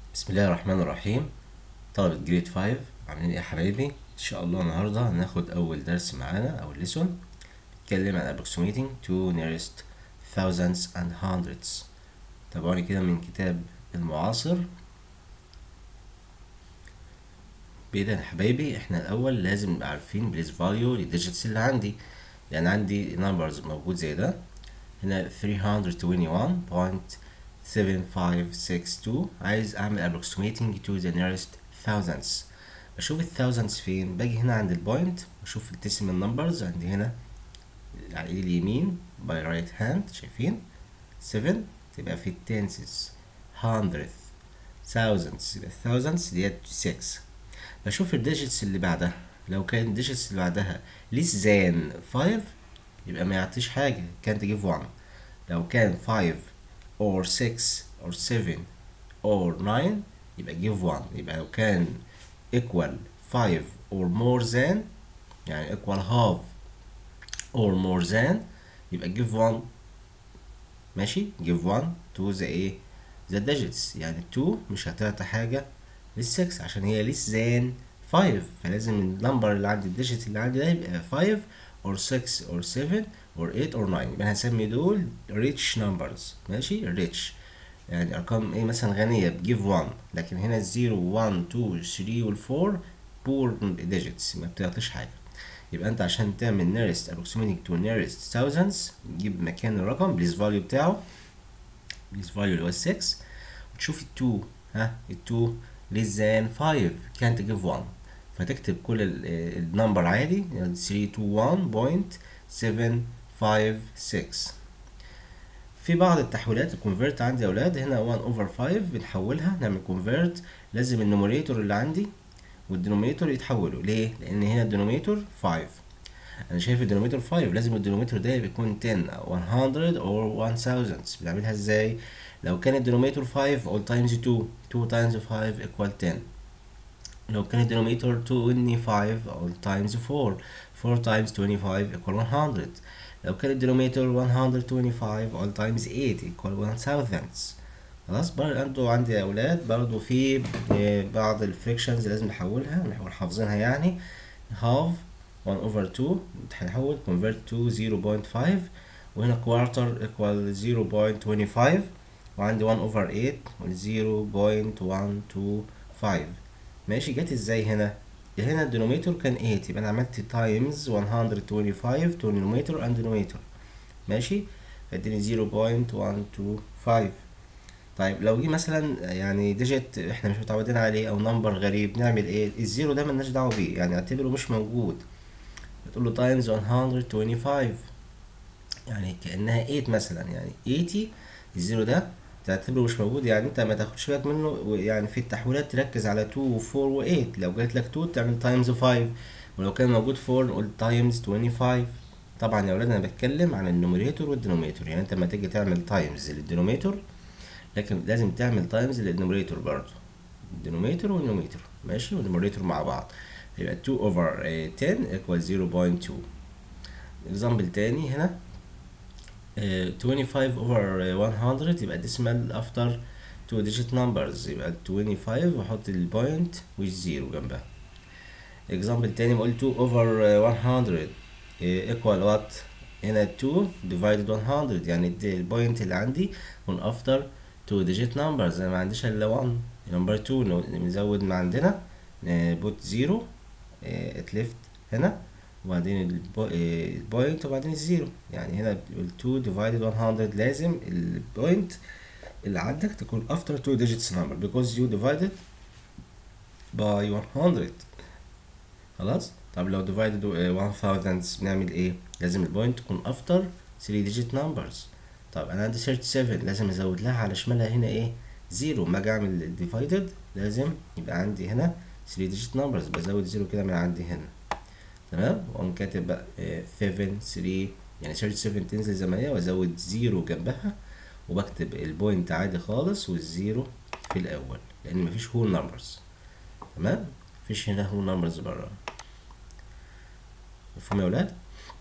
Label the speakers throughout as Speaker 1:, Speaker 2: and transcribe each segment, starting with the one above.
Speaker 1: بسم الله الرحمن الرحيم طلبة جريد 5 عاملين ايه يا حبايبي ان شاء الله النهارده هناخد اول درس معانا او ليسون بيتكلم عن approximating to nearest thousands and hundreds تابعوني كده من كتاب المعاصر بإذن يا حبايبي احنا الاول لازم نبقى عارفين بليز فاليو للديجيتس اللي عندي يعني عندي نمبرز موجود زي ده هنا 321.7562 عايز اعمل approximating to the nearest thousands بشوف الثاوزندز فين باجي هنا عند البوينت بشوف الديسيمال نمبرز عندي هنا على ايدي اليمين by right hand شايفين 7 تبقى في التنسز hundredth thousands يبقى thousands ديت 6 بشوف الديجيتس اللي بعدها لو كان الديجيتس اللي بعدها less than 5 يبقى ما يعطيش حاجة can't give one لو كان 5 or 6 or 7 or 9 يبقى give one يبقى لو كان equal 5 or more than يعني equal half or more than يبقى give one ماشي give one to the ايه the digits يعني 2 مش هتعطي حاجة لل 6 عشان هي less than 5 فلازم النمبر اللي عندي الديجيت اللي عندي ده يبقى 5 or 6 or 7 or 8 or 9 يبقى هنسمي دول rich numbers ماشي rich يعني ارقام ايه مثلا غنية بجيف 1 لكن هنا 0 1 2 3 وال 4 poor digits ما بتعطيش حاجة يبقى انت عشان تعمل nearest approximating to nearest thousands تجيب مكان الرقم بليز فاليو بتاعه بليز فاليو اللي هو 6 وتشوف ال 2 ها ال 2 less than 5 can't give 1 فتكتب كل النمبر عادي يعني 321.756 في بعض التحويلات الكونفرت عندي يا اولاد هنا 1 اوفر 5 بنحولها نعمل كونفرت لازم النوميريتور اللي عندي والدينومينيتور يتحولوا ليه لان هنا الدينومينيتور 5 انا شايف الدينومينيتور 5 لازم الدينومينيتور ده بيكون 10 او 100 او 1000 بنعملها ازاي لو كان الدينومينيتور 5 all times 2 2 times 5 equal 10 لو كان الدينومينيتور 25 all times 4 4 times 25 equal 100 لو كان الدينومينيتور 125 all times 8 equal 1000 خلاص برضو عندي يا اولاد برضو في بعض الفريكشنز لازم نحولها نحول حافظينها يعني half 1 over 2 هنحول convert to 0.5 وهنا quarter equal 0.25 وعندي 1 over 8 وال 0.125 ماشي جت ازاي هنا هنا الدينوميتور كان 8 يبقى انا عملت تايمز 125 تو نوميتور اند دينوميتور ماشي فاديني 0.125 طيب لو جه مثلا يعني ديجيت احنا مش متعودين عليه او نمبر غريب نعمل ايه الزيرو ده ملناش دعوه بيه يعني اعتبره مش موجود بتقول له تايمز 125 يعني كانها 8 مثلا يعني 80 الزيرو ده تعتبره مش موجود يعني انت ما تاخدش بالك منه يعني في التحويلات تركز على 2 و 4 و 8 لو جات لك 2 تعمل تايمز 5 ولو كان موجود 4 نقول تايمز 25 طبعا يا اولاد انا بتكلم عن النوميريتور والدينوميتور يعني انت لما تيجي تعمل تايمز للدينوميتور لكن لازم تعمل تايمز للنوميريتور برضه الدينوميتور والنوميتور ماشي والنوميريتور مع بعض يبقى 2 اوفر 10 equals 0.2 اكزامبل تاني هنا Uh, 25 over 100 يبقى decimal after two digit numbers يبقى 25 واحط البوينت والزيرو جنبها example تاني بقول 2 over 100 uh, equal what هنا 2 divided 100 يعني البوينت اللي عندي من after two digit numbers انا ما عنديش الا 1 number 2 نزود ما عندنا put 0 it left هنا وبعدين البوينت وبعدين الزيرو يعني هنا ال 2 divided 100 لازم البوينت اللي عندك تكون after two digits number because you divided by 100 خلاص طب لو divided 1000 بنعمل ايه لازم البوينت تكون after 3 digit numbers طب انا عندي 37 لازم ازود لها على شمالها هنا ايه زيرو ما اجي اعمل divided لازم يبقى عندي هنا 3 digit numbers بزود زيرو كده من عندي هنا تمام واقوم كاتب بقى 7 3 يعني 37 تنزل زي ما هي وازود زيرو جنبها وبكتب البوينت عادي خالص والزيرو في الاول لان مفيش هول نمبرز تمام مفيش هنا هول نمبرز بره مفهوم يا ولاد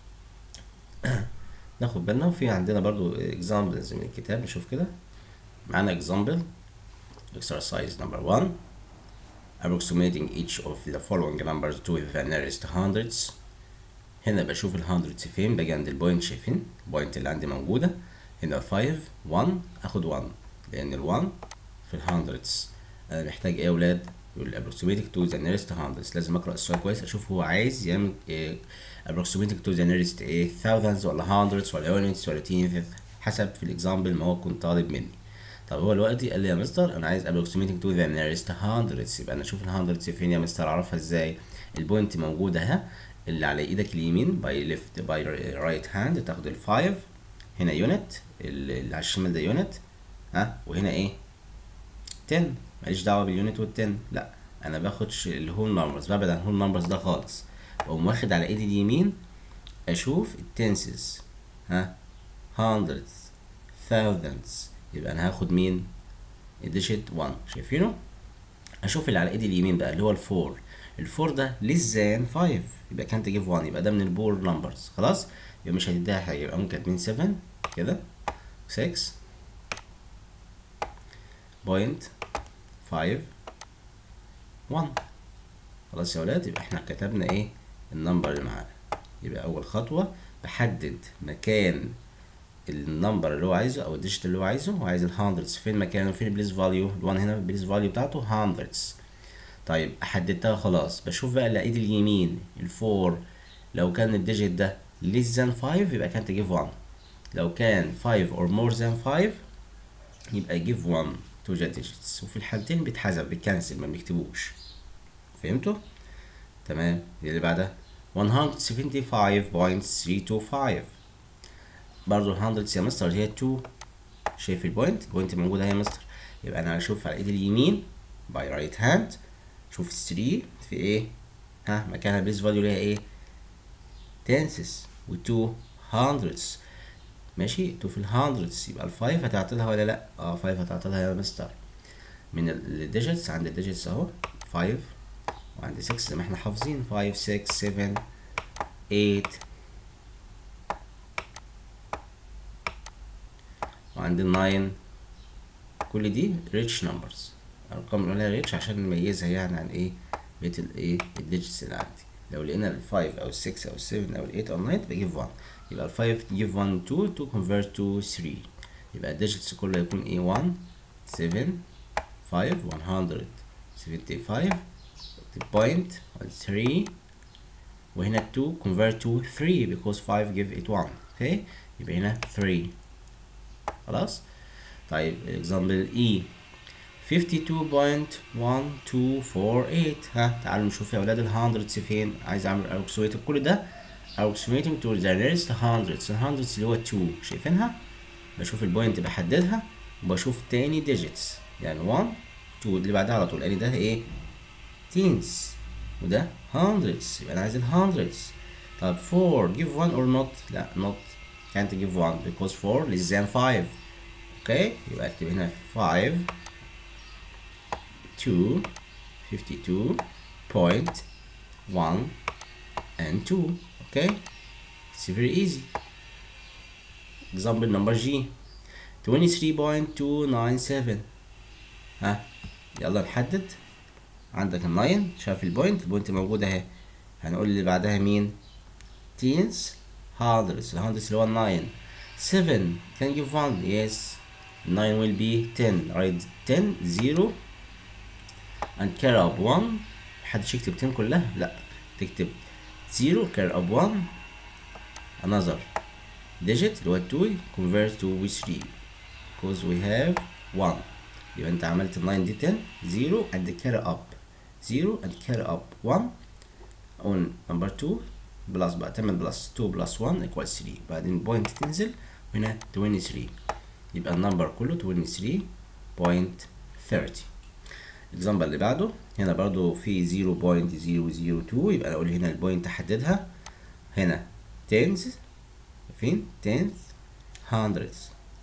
Speaker 1: ناخد بالنا وفي عندنا برضو examples من الكتاب نشوف كده معانا example exercise number one approximating each of the following numbers to the nearest hundreds هنا بشوف ال hundreds فين باجي عند البوينت شايفين البوينت اللي عندي موجودة هنا 5 1 اخد 1 لان ال 1 في ال hundreds انا محتاج ايه يا ولاد يقول approximating to the nearest hundreds لازم اقرا السؤال كويس اشوف هو عايز يعمل إيه approximating to the nearest ايه thousands ولا hundreds ولا units ولا tenths حسب في الاكزامبل ما هو كنت طالب مني طب هو دلوقتي قال لي يا مستر انا عايز approximating to the nearest hundreds يبقى انا اشوف ال hundreds فين يا مستر اعرفها ازاي البوينت موجوده اهي اللي على ايدك اليمين باي ليفت باي رايت هاند تاخد ال 5 هنا يونت اللي على الشمال ده يونت ها وهنا ايه 10 ماليش دعوه باليونت وال 10 لا انا باخدش الهول نمبرز ببعد عن الهول نمبرز ده خالص بقوم واخد على ايدي اليمين اشوف التنسز ها hundreds thousands يبقى انا هاخد مين الديجيت 1 شايفينه اشوف اللي على ايدي اليمين بقى اللي هو الفور الفور ده less than 5 يبقى كانت تجيب 1 يبقى ده من البور نمبرز خلاص يبقى مش هتديها حاجه يبقى ممكن كاتبين 7 كده 6 بوينت 5 1 خلاص يا ولاد يبقى احنا كتبنا ايه النمبر اللي معانا يبقى اول خطوه بحدد مكان النمبر اللي هو عايزه او الديجيت اللي هو عايزه وعايز الهاندردز فين مكانه فين البليس فاليو ال1 هنا البليس فاليو بتاعته هاندردز طيب حددتها خلاص بشوف بقى اللي ايدي اليمين الفور لو كان الديجيت ده less than 5 يبقى كان تجيب 1 لو كان 5 or more than 5 يبقى يجيب 1 to the digits وفي الحالتين بيتحذف بيتكنسل ما بنكتبوش فهمتوا تمام اللي بعدها 175.325 برضو ال 100 يا مستر هي 2 شايف البوينت البوينت موجوده اهي يا مستر يبقى انا هشوف على ايدي اليمين باي رايت هاند شوف 3 في ايه ها مكانها بليس فاليو ليها ايه تنسز و2 هاندردز ماشي 2 في الهاندردز يبقى ال 5 هتعطلها ولا لا اه 5 هتعطلها يا مستر من الديجيتس عند الديجيتس اهو 5 وعند 6 زي ما احنا حافظين 5 6 7 8 وعند ال 9 كل دي ريتش نمبرز ارقام اللي قلنا ريتش عشان نميزها يعني عن ايه بقيه الايه الديجيتس اللي عندي لو لقينا ال 5 او ال 6 او ال 7 او ال 8 او ال 9 بجيب 1 يبقى ال 5 تجيب 1 2 to convert to 3 يبقى الديجيتس كله هيكون ايه 1 7 5 175 point 3 وهنا 2 convert to 3 because 5 give it 1 okay يبقى هنا 3 خلاص طيب example E 52.1248 ها تعالوا نشوف يا اولاد ال hundreds فين عايز اعمل approximate كل ده approximating to the nearest hundreds ال hundreds اللي هو 2 شايفينها بشوف البوينت بحددها وبشوف تاني digits يعني 1 2 اللي بعدها على طول يعني ده ايه teens وده hundreds يبقى انا عايز ال hundreds طب 4 give 1 or not لا not can't give 1 because 4 less than 5 اوكي يبقى اكتب هنا 5 2 52.1 and 2 okay it's very easy example number G 23.297 ها يلا نحدد عندك ال 9 شايف البوينت البوينت موجودة اهي هنقول اللي بعدها مين teens hundreds ال hundreds اللي هو 9 7 can give 1 yes 9 will be 10 write 10 0 and carry up 1 محدش يكتب 10 كلها لا تكتب 0 carry up 1 another digit اللي هو 2 convert to 3 because we have 1 يبقى انت عملت 9 دي 10 0 and carry up 0 and carry up 1 on number 2 بلس بقى 8 بلس 2 بلس 1 equals 3 بعدين بوينت تنزل وهنا 23 يبقى النمبر كله 23.30 الاكزامبل اللي بعده هنا برضو في 0.002 يبقى اقول هنا البوينت احددها هنا tens فين tens hundreds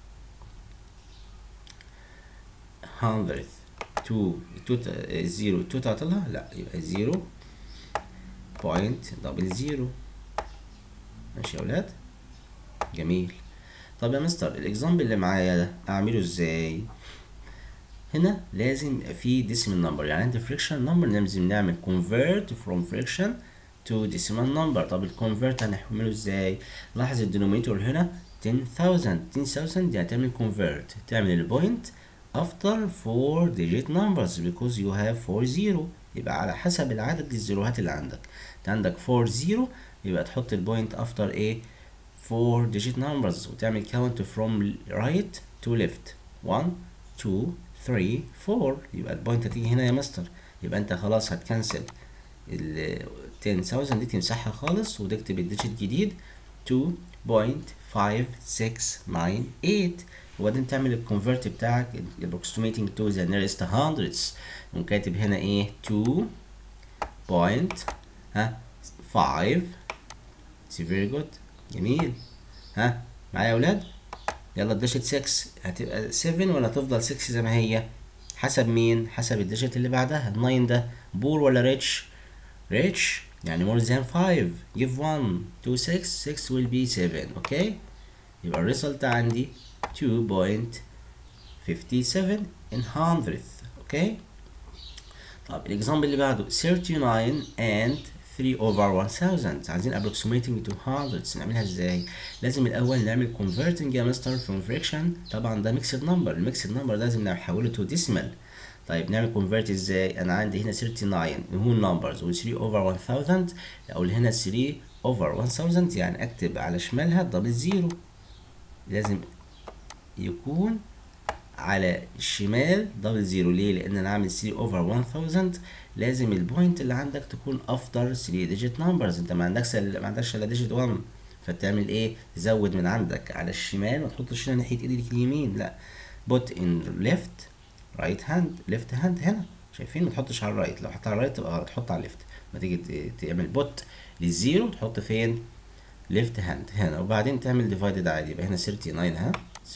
Speaker 1: hundredth 2 2 0 2 تعطلها لا يبقى 0 بوينت دبل زيرو ماشي يا ولاد جميل طب يا مستر الاكزامبل اللي معايا ده اعمله ازاي هنا لازم يبقى في decimal number يعني عند fraction number لازم نعمل convert from fraction to decimal number طب الكونفرت هنعمله ازاي لاحظ الدينوميتور هنا 10000 10000 دي هتعمل convert تعمل البوينت after 4 digit numbers because you have 4 zero يبقى على حسب العدد الزيروهات اللي عندك انت عندك 4 زيرو يبقى تحط البوينت after ايه 4 digit numbers وتعمل count from right to left 1 2 3 4 يبقى البوينت هتيجي هنا يا مستر يبقى انت خلاص هتكنسل ال 10000 دي تمسحها خالص وتكتب الديجيت جديد 2.5698 وبعدين تعمل الكونفرت بتاعك approximating to the nearest hundreds وكاتب هنا ايه 2 point ها 5 it's very good جميل ها معايا يا اولاد يلا الديجيت 6 هتبقى 7 ولا تفضل 6 زي ما هي حسب مين حسب الديجيت اللي بعدها 9 ده بور ولا ريتش ريتش يعني more than 5 give 1 to 6 6 will be 7 اوكي يبقى الريزلت عندي 2.57 in hundredth اوكي طب الاكزامبل اللي بعده 39 and 3 over 1000 عايزين approximating to hundreds نعملها ازاي لازم الاول نعمل converting يا مستر from fraction طبعا ده mixed number الميكسد نمبر لازم نحوله to decimal طيب نعمل convert ازاي انا عندي هنا 39 whole numbers و 3 over 1000 اقول هنا 3 over 1000 يعني اكتب على شمالها دبل زيرو لازم يكون على الشمال دبل زيرو ليه لان انا عامل 3 اوفر 1000 لازم البوينت اللي عندك تكون افتر 3 ديجيت نمبرز انت ما عندكش ما عندكش الا ديجيت 1 فتعمل ايه تزود من عندك على الشمال ما تحطش هنا ناحيه ايدك اليمين لا بوت ان ليفت رايت هاند ليفت هاند هنا شايفين ما تحطش على الرايت لو حطيت على الرايت تبقى غلط حط على الليفت ما تيجي تعمل بوت للزيرو تحط فين ليفت هاند هنا وبعدين تعمل ديفايدد عادي يبقى هنا 39 ها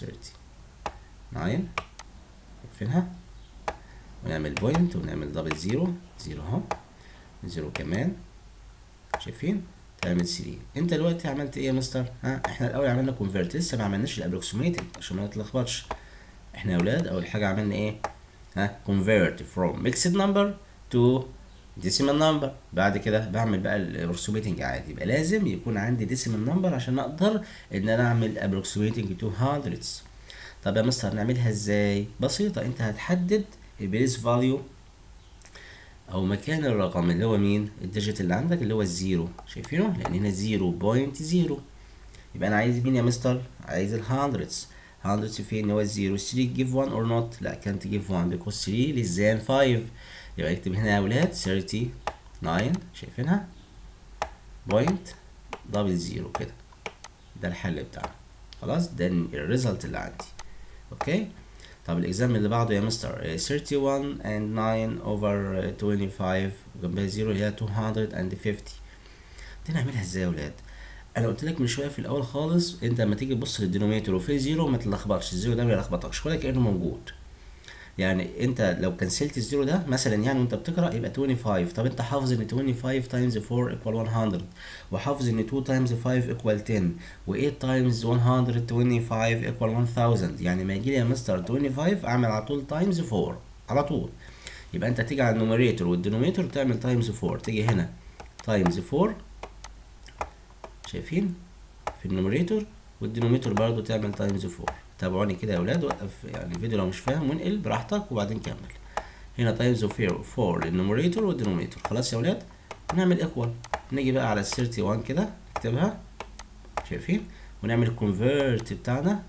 Speaker 1: 39 نقفلها ونعمل بوينت ونعمل دبل زيرو زيرو اهو زيرو كمان شايفين تعمل 3 انت دلوقتي عملت ايه يا مستر ها احنا الاول عملنا كونفرت لسه ما عملناش الابروكسيميتنج عشان ما نتلخبطش احنا يا اولاد اول حاجه عملنا ايه ها convert from mixed number to decimal number بعد كده بعمل بقى الابروكسيميتنج عادي يبقى لازم يكون عندي decimal number عشان اقدر ان انا اعمل approximating to hundreds طب يا مستر نعملها ازاي بسيطه انت هتحدد البيس فاليو او مكان الرقم اللي هو مين الديجيت اللي عندك اللي هو الزيرو شايفينه لان هنا زيرو بوينت زيرو يبقى انا عايز مين يا مستر عايز الهندردز هندردز فين هو الزيرو 3 give 1 or not لا كانت give 1 because 3 less than 5 يبقى اكتب هنا يا اولاد 39 شايفينها بوينت دبل زيرو كده ده الحل بتاعنا خلاص ده الريزلت اللي عندي اوكي طب الاكزام اللي بعده يا مستر 31 and 9 over 25 جنبها زيرو هي 250 دي نعملها ازاي يا ولاد انا قلت لك من شويه في الاول خالص انت لما تيجي تبص للدينوميتور وفي زيرو ما تلخبطش الزيرو ده ما يلخبطكش ولا كانه موجود يعني انت لو كنسلت الزيرو ده مثلا يعني وانت بتقرا يبقى 25 طب انت حافظ ان 25 تايمز 4 ايكوال 100 وحافظ ان 2 تايمز 5 ايكوال 10 و8 تايمز 125 ايكوال 1000 يعني ما يجي لي يا مستر 25 اعمل على طول تايمز 4 على طول يبقى انت تيجي على النوميريتور والدينوميتور تعمل تايمز 4 تيجي هنا تايمز 4 شايفين في النوميريتور والدينوميتور برضو تعمل تايمز 4 تابعوني كده يا اولاد وقف يعني الفيديو لو مش فاهم وانقل براحتك وبعدين كمل هنا تايمز 4 للنوميريتور والدينوميتور خلاص يا اولاد نعمل ايكوال نيجي بقى على ال 31 كده نكتبها شايفين ونعمل الكونفيرت بتاعنا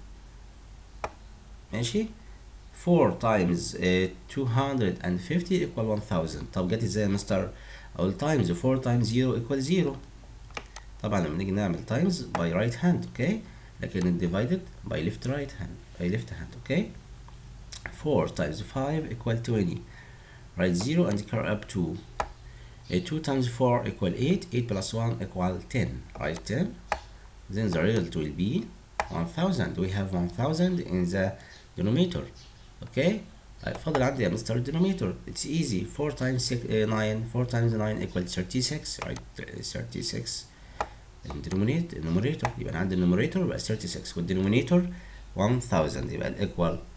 Speaker 1: ماشي 4 تايمز 250 ايكوال 1000 طب جت ازاي يا مستر اقول تايمز 4 تايمز 0 ايكوال 0 طبعا لما نيجي نعمل تايمز باي رايت هاند اوكي لكن divided by left right hand by left hand okay 4 times 5 equal 20 write 0 and carry up 2 uh, 2 times 4 equal 8 8 plus 1 equal 10 write 10 then the result will be 1000 we have 1000 in the denominator okay طيب فاضل عندي يا مستر denominator it's easy 4 times 6 uh, 9 4 times 9 equal 36 right 36 الدينومينيتور النوميريتور يبقى انا عندي النوميريتور يبقى 36 والدينومينيتور 1000 يبقى الايكوال ها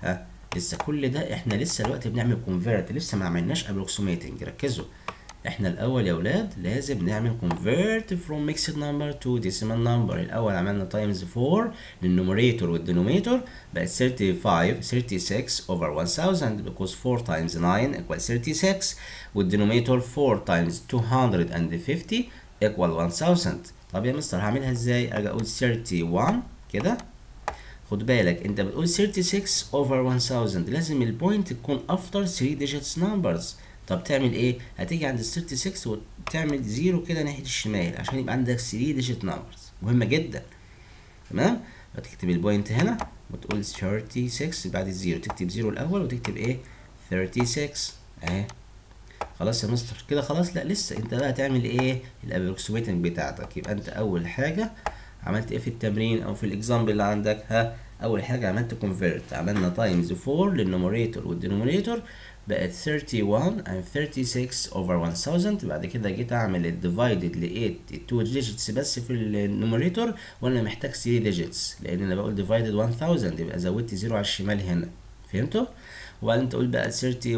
Speaker 1: لسه كل ده احنا لسه دلوقتي بنعمل كونفيرت لسه ما عملناش ابروكسيميتنج ركزوا احنا الاول يا اولاد لازم نعمل convert from mixed number to decimal number الاول عملنا times 4 للنوميريتور والدينوميتور بقت 35 36 over 1000 because 4 times 9 equals 36 والدينوميتور 4 times 250 equal 1000 طب يا مستر هعملها ازاي اجي اقول 31 كده خد بالك انت بتقول 36 over 1000 لازم البوينت تكون after 3 digits numbers طب تعمل ايه هتيجي عند ال 36 وتعمل زيرو كده ناحيه الشمال عشان يبقى عندك 3 ديجيت نمبرز مهمه جدا تمام هتكتب البوينت هنا وتقول 36 بعد الزيرو تكتب زيرو الاول وتكتب ايه 36 اهي خلاص يا مستر كده خلاص لا لسه انت بقى هتعمل ايه الابروكسيميتنج بتاعتك يبقى انت اول حاجه عملت ايه في التمرين او في الاكزامبل اللي عندك ها اول حاجه عملت كونفيرت عملنا تايمز 4 للنوميريتور والدينوميريتور بقت 31 and 36 over 1000 بعد كده جيت اعمل الديفايدد ل 8 2 ديجيتس بس في النوميريتور وانا محتاج 3 ديجيتس لان انا بقول ديفايدد 1000 يبقى زودت زيرو على الشمال هنا فهمتوا وبعدين تقول بقى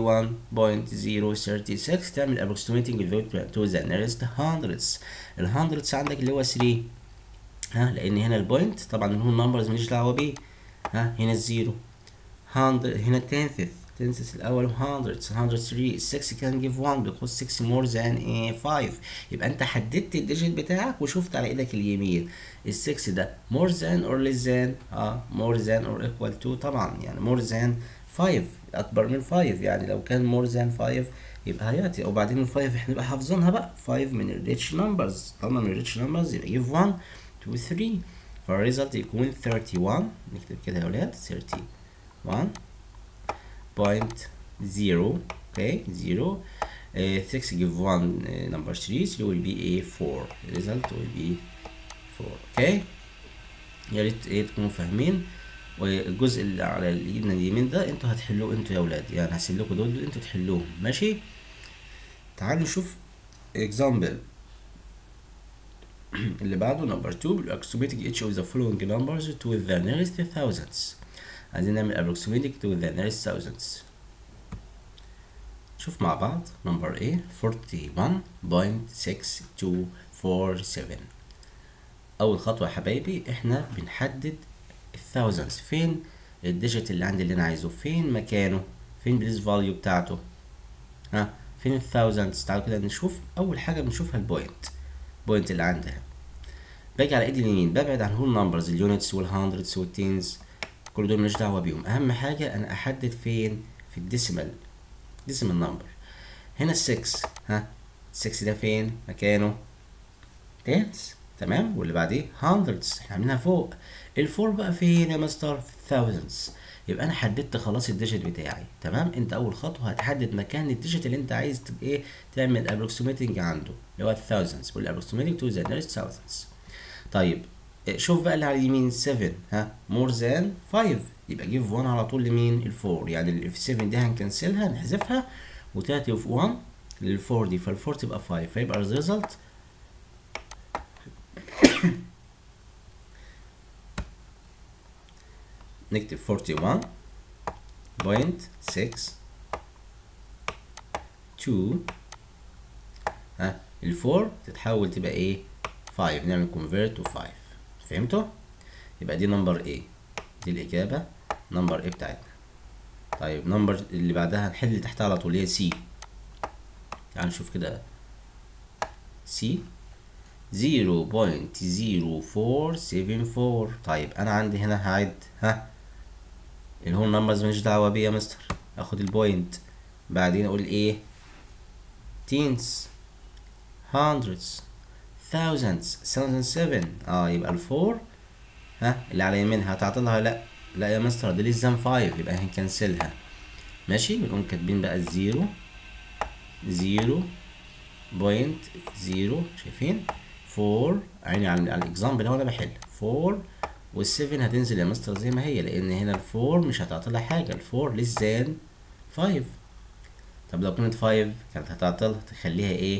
Speaker 1: 31.036 تعمل approximating الفاليو to the nearest hundreds ال hundreds عندك اللي هو 3 ها لان هنا البوينت طبعا اللي هو النمبرز ماليش دعوه بيه ها هنا الزيرو 100 هنا التنث تنسس الأول hundreds 103 6 can give 1 because 6 more than a 5 يبقى أنت حددت الديجيت بتاعك وشفت على إيدك اليمين ال 6 ده more than or less than اه more than or equal to طبعا يعني more than 5 أكبر من 5 يعني لو كان more than 5 يبقى هياتي وبعدين ال 5 احنا نبقى حافظينها بقى 5 من الريتش نمبرز طالما من الريتش نمبرز يبقى give 1 2 3 فالريزلت يكون 31 نكتب كده يا ولاد 31 point zero okay zero uh, 6 give 1 uh, number 3 so will be a 4 the result will be 4 okay يا ريت ايه تكونوا فاهمين والجزء اللي على الايدنا اليمين ده انتوا هتحلوه انتوا يا اولاد يعني هسيب لكم دول, دول انتوا تحلوهم ماشي تعالوا نشوف example اللي بعده number 2 approximating each of the following numbers to the nearest thousands عايزين نعمل approximating to the nearest thousands شوف مع بعض number A 41.6247 أول خطوة يا حبايبي احنا بنحدد الثاوزندز فين الديجيت اللي عندي اللي أنا عايزه فين مكانه فين البليس فاليو بتاعته ها فين الثاوزندز تعالوا كده نشوف أول حاجة بنشوفها البوينت بوينت اللي عندها باجي على ايدي اليمين ببعد عن هول نمبرز اليونتس والهندردز والتينز كل دول ماليش دعوه بيهم اهم حاجه انا احدد فين في الديسيمال ديسيمال نمبر هنا ال6 ها ال6 ده فين مكانه تنس تمام واللي بعديه hundreds احنا عاملينها فوق الفور بقى فين يا مستر في الثاوزندز يبقى انا حددت خلاص الديجيت بتاعي تمام انت اول خطوه هتحدد مكان الديجيت اللي انت عايز ايه تعمل ابروكسيميتنج عنده اللي هو الثاوزندز والابروكسيميتنج تو ذا nearest thousands طيب شوف بقى اللي على اليمين 7 ها مور ذان 5 يبقى جيف 1 على طول لمين الفور يعني اللي في 7 دي هنكنسلها نحذفها وتاتي في 1 للفور دي فالفور تبقى 5 فيبقى الريزلت نكتب 41 بوينت 6 2 ها الفور تتحول تبقى ايه 5 نعمل convert to 5 فهمتوا يبقى دي نمبر A دي الإجابة نمبر A بتاعتنا طيب نمبر اللي بعدها هنحل اللي تحتها على طول هي C تعال نشوف كده C 0.0474 طيب أنا عندي هنا هعد ها اللي هو النمبرز ماليش دعوة بيه يا مستر آخد البوينت بعدين أقول إيه تينز hundreds thousands thousands seven اه يبقى الفور ها اللي على يمينها هتعطلها لا لا يا مستر دي لسه فايف يبقى هنكنسلها ماشي بنقوم كاتبين بقى الزيرو زيرو بوينت زيرو شايفين فور عيني على الاكزامبل اهو انا بحل فور والسفن هتنزل يا مستر زي ما هي لان هنا الفور مش هتعطلها حاجه الفور ليس ذان فايف طب لو كانت فايف كانت هتعطلها تخليها ايه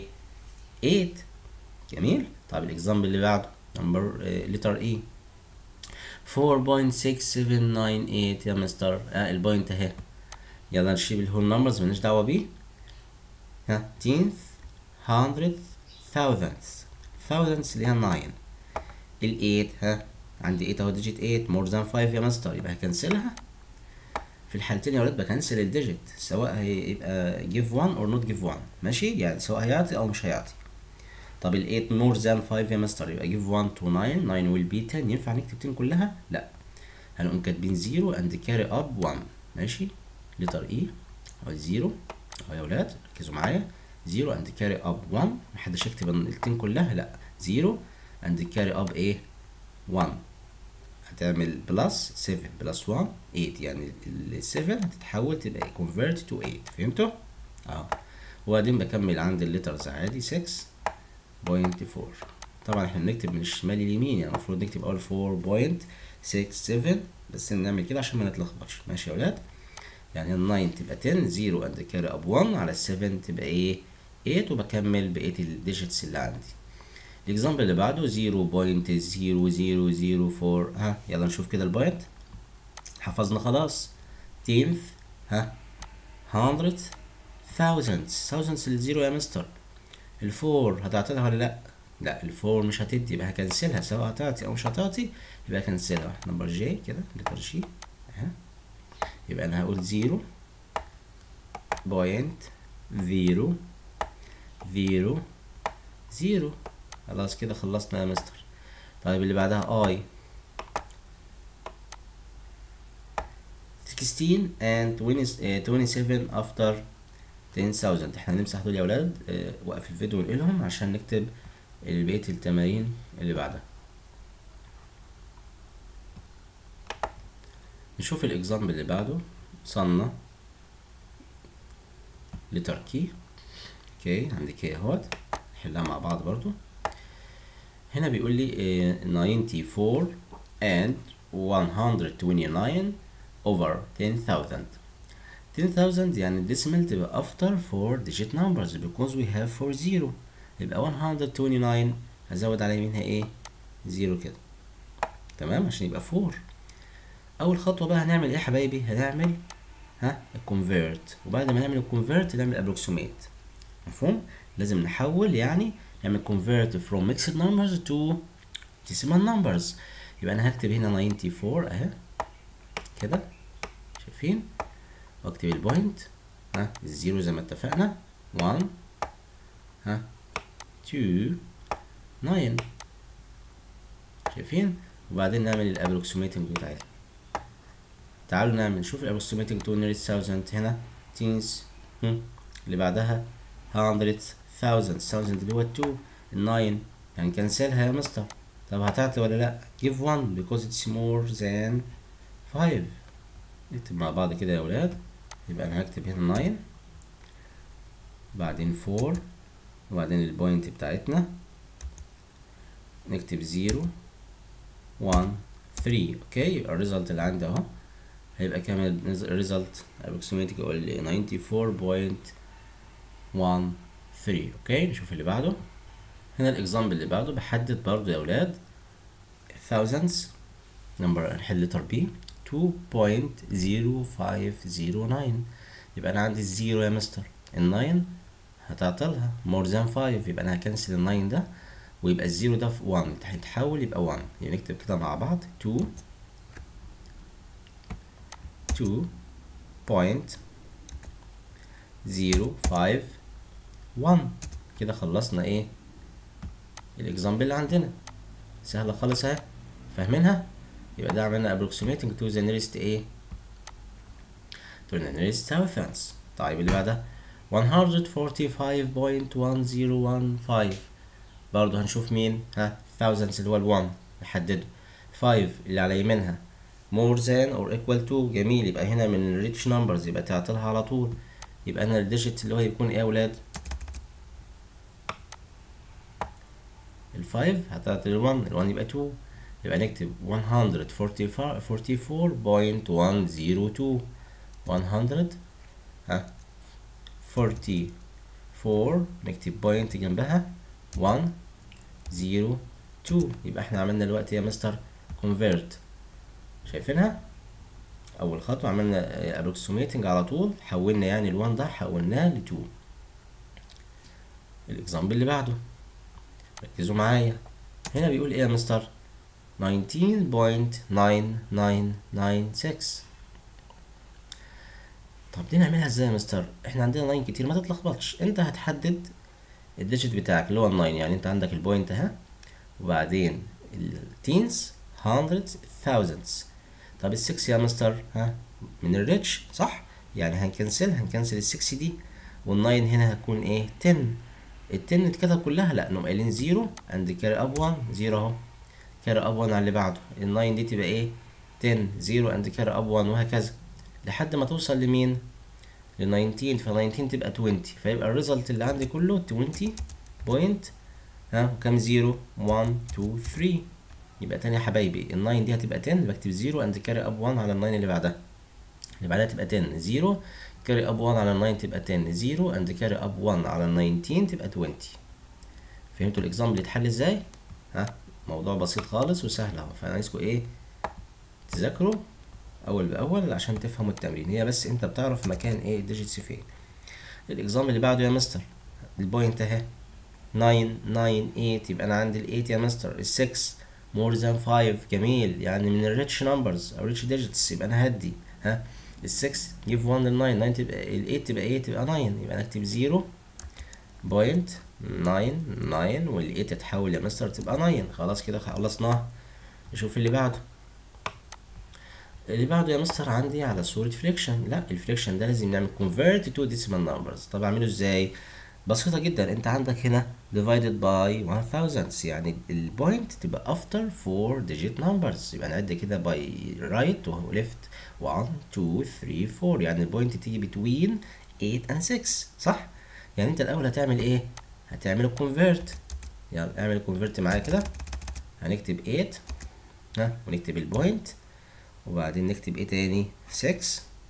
Speaker 1: 8 جميل طب الاكزامبل اللي بعده نمبر لتر اي 4.6798 يا مستر اه البوينت اهي يلا نشيل الهول نمبرز مالناش دعوة بيه ها تينث هندرد ثاوزندز ثاوزندز اللي هي 9 ال 8 ها عندي 8 اهو ديجيت 8 مور ذان 5 يا مستر يبقى هكنسلها في الحالتين يا ولاد بكنسل الديجيت سواء هيبقى give 1 or not give 1 ماشي يعني سواء هيعطي او مش هيعطي طب ال 8 more than 5 يا مستر يبقى give 1 to 9 9 will be 10 ينفع نكتب 10 كلها لا هنقوم كاتبين 0 and carry up 1 ماشي لتر اي اهو 0 اهو يا ولاد ركزوا معايا 0 and carry up 1 محدش يكتب ال 10 كلها لا 0 and carry up ايه 1 هتعمل بلس 7 بلس 1 8 يعني ال 7 هتتحول تبقى convert to 8 فهمتوا؟ اه وبعدين بكمل عند الليترز عادي 6 بوينت 4 طبعا احنا بنكتب من الشمال لليمين يعني المفروض نكتب اول 4.67 بس نعمل كده عشان ما نتلخبطش ماشي يا ولاد يعني ال 9 تبقى 10 0 اند كاري اب 1 على ال 7 تبقى ايه 8 وبكمل بقيه الديجيتس اللي عندي الاكزامبل اللي بعده 0.0004 ها يلا نشوف كده البوينت حفظنا خلاص 10 ها 100 thousands thousands الزيرو يا مستر الفور هتعطيها ولا لا لا الفور مش هتدي يبقى هكنسلها سواء هتعطي او مش هتعطي يبقى هكنسلها نمبر جي كده لتر جي اهي يبقى انا هقول زيرو بوينت زيرو زيرو زيرو خلاص كده خلصنا يا مستر طيب اللي بعدها اي 16 and 20 27 after 10000 احنا هنمسح دول يا ولاد اه وقف الفيديو ونقلهم عشان نكتب بقية التمارين اللي بعدها نشوف الاكزامبل اللي بعده صنع لتر كي اوكي عندي كي اهوت نحلها مع بعض برضو هنا بيقول لي اه 94 and 129 over 10000 10000 يعني الديسيمال تبقى after 4 digit numbers because we have 4 0 يبقى 129 هزود على يمينها ايه 0 كده تمام عشان يبقى 4 اول خطوه بقى هنعمل ايه يا حبايبي هنعمل ها الكونفيرت وبعد ما نعمل الكونفيرت نعمل ابروكسيميت مفهوم لازم نحول يعني نعمل convert from mixed numbers to decimal numbers يبقى انا هكتب هنا 94 اهي كده شايفين واكتب البوينت ها الزيرو زي ما اتفقنا 1 ها 2 9 شايفين وبعدين نعمل الابروكسيميتنج بتاعتنا تعالوا نعمل نشوف الابروكسيميتنج تو nearest thousand هنا تينز اللي بعدها hundred thousand thousand اللي هو 2 9 هنكنسلها يا مستر طب هتعطي ولا لا give one because it's more than 5 نكتب مع بعض كده يا ولاد يبقى انا هكتب هنا 9 بعدين 4 وبعدين البوينت بتاعتنا نكتب 0 1 3 اوكي يبقى الريزلت اللي عندي اهو هيبقى كام الريزلت approximately 94.13 اوكي نشوف اللي بعده هنا الاكزامبل اللي بعده بحدد برضو يا اولاد thousands نمبر نحل لتر بي 2.0509 يبقى انا عندي الزيرو يا مستر الناين هتعطلها more than 5 يبقى انا هكنسل الناين ده ويبقى الزيرو ده في 1 هيتحول يبقى 1 يعني نكتب كده مع بعض 2 2.051 كده خلصنا ايه الاكزامبل اللي عندنا سهله خالص اهي فاهمينها يبقى ده عملنا approximating to the nearest ايه to the nearest thousands طيب اللي بعدها 145.1015 برضه هنشوف مين ها thousands اللي هو ال1 نحدده 5 اللي على يمينها more than or equal to جميل يبقى هنا من rich numbers يبقى تعطلها على طول يبقى انا الديجيت اللي هو يكون ايه يا ولاد الفايف هتعطي الوان الوان يبقى 2 يبقى نكتب 144.102 100 ها 44 نكتب بوينت جنبها 1 0 2 يبقى احنا عملنا دلوقتي يا مستر convert شايفينها اول خطوه عملنا approximating على طول حولنا يعني ال1 ده حولناه ل 2 الاكزامبل اللي بعده ركزوا معايا هنا بيقول ايه يا مستر 19.9996 طب دي نعملها ازاي يا مستر احنا عندنا 9 كتير ما تتلخبطش انت هتحدد الديجيت بتاعك اللي هو ال 9 يعني انت عندك البوينت اهي وبعدين التينز هندردز thousands طب ال 6 يا مستر ها من الريتش صح يعني هنكنسل هنكنسل ال 6 دي وال 9 هنا هتكون ايه 10 ال 10 اتكتب كلها لا نقوم قايلين 0 اند كاري اب 1 0 اهو كاري اب 1 على اللي بعده ال 9 دي تبقى ايه 10 0 اند كاري اب 1 وهكذا لحد ما توصل لمين ل 19 ف 19 تبقى 20 فيبقى الريزلت اللي عندي كله 20 بوينت ها وكام 0 1 2 3 يبقى تاني يا حبايبي ال 9 دي هتبقى 10 بكتب 0 اند كاري اب 1 على ال 9 اللي بعدها اللي بعدها تبقى 10 0 كاري اب 1 على ال 9 تبقى 10 0 اند كاري اب 1 على ال 19 تبقى 20 فهمتوا الاكزامبل يتحل ازاي ها موضوع بسيط خالص وسهل اهو فانا عايزكم ايه تذاكروا اول باول عشان تفهموا التمرين هي بس انت بتعرف مكان ايه الديجيتس فين الاكزامبل اللي بعده يا مستر البوينت اهي 9 9 8 يبقى انا عندي ال 8 يا مستر ال 6 more than 5 جميل يعني من الريتش نمبرز او ريتش ديجيتس يبقى انا هدي ها ال 6 جيف 1 لل 9 9 تبقى ال 8 تبقى ايه تبقى 9 يبقى انا اكتب 0 بوينت 9 9 وال 8 تتحول يا مستر تبقى 9 خلاص كده خلصناها نشوف اللي بعده اللي بعده يا مستر عندي على صورة فليكشن لا الفليكشن ده لازم نعمل convert to decimal numbers طب اعمله ازاي بسيطة جدا انت عندك هنا divided by 1000 يعني البوينت تبقى after 4 digit numbers يبقى نعد كده by right و left 1 2 3 4 يعني البوينت تيجي between 8 and 6 صح يعني انت الاول هتعمل ايه هتعمل convert يعني اعمل convert معايا كده هنكتب 8 ها ونكتب البوينت وبعدين نكتب ايه تاني 6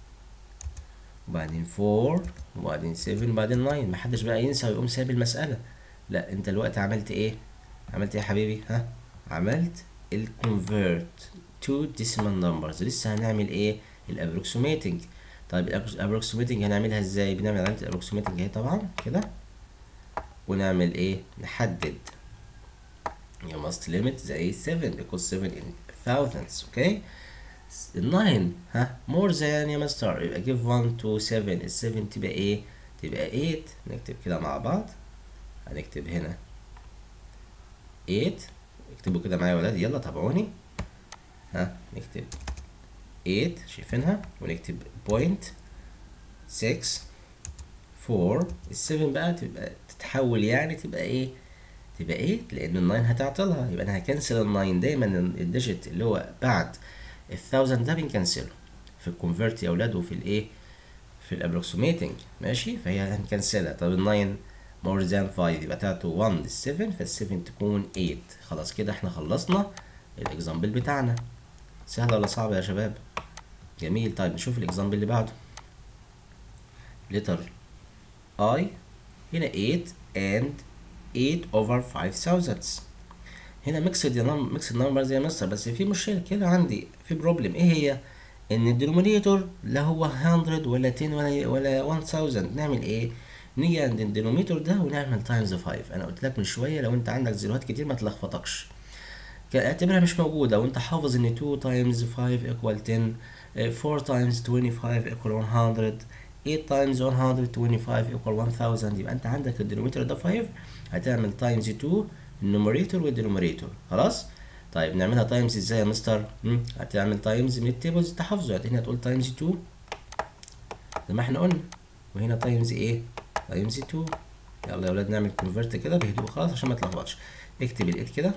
Speaker 1: وبعدين 4 وبعدين 7 وبعدين 9 محدش بقى ينسى ويقوم سايب المسألة لا انت دلوقتي عملت ايه عملت ايه يا حبيبي ها عملت ال convert to decimal numbers لسه هنعمل ايه ال approximating طيب ال approximating هنعملها ازاي بنعمل علامة ال approximating اهي طبعا كده ونعمل ايه نحدد you must limit the 7 because 7 in thousands okay الناين ها more than يا مستر يبقى give 1 to 7 ال 7 تبقى ايه تبقى 8 نكتب كده مع بعض هنكتب هنا 8 اكتبوا كده معايا يا ولاد يلا تابعوني ها نكتب 8 شايفينها ونكتب بوينت 6 4 ال 7 بقى تبقى تتحول يعني تبقى ايه تبقى 8 لان ال 9 هتعطلها يبقى انا هكنسل ال 9 دايما الديجيت اللي هو بعد الثاوزند ده بنكنسله في الكونفرت يا اولاد وفي الايه في الابروكسيميتنج ماشي فهي هنكنسلها طب ال 9 مور ذان 5 يبقى بتاعته 1 لل 7 فال 7 تكون 8 خلاص كده احنا خلصنا الاكزامبل بتاعنا سهله ولا صعبه يا شباب جميل طيب نشوف الاكزامبل اللي بعده لتر اي هنا 8 and 8 over 5000 هنا ميكسد يا نم ميكسد نمبر زي مستر بس في مشكله كده عندي في بروبلم ايه هي ان الدينومينيتور لا هو 100 ولا 10 ولا ولا 1000 نعمل ايه نيجي عند الدينوميتور ده ونعمل تايمز 5 انا قلت لك من شويه لو انت عندك زيروهات كتير ما تلخبطكش اعتبرها مش موجوده وانت حافظ ان 2 تايمز 5 ايكوال 10 4 تايمز 25 ايكوال 100 8 تايمز 125 ايكوال 1000 يبقى انت عندك الدينوميتور ده 5 هتعمل تايمز 2 النوميريتور والدينوميريتور خلاص طيب نعملها تايمز ازاي يا مستر مم. هتعمل تايمز من التيبلز تحفظه يعني هنا هتقول تايمز 2 زي ما احنا قلنا وهنا تايمز ايه تايمز 2 يلا يا ولاد نعمل كونفرت كده بهدوء خالص عشان ما تلخبطش اكتب ال 8 كده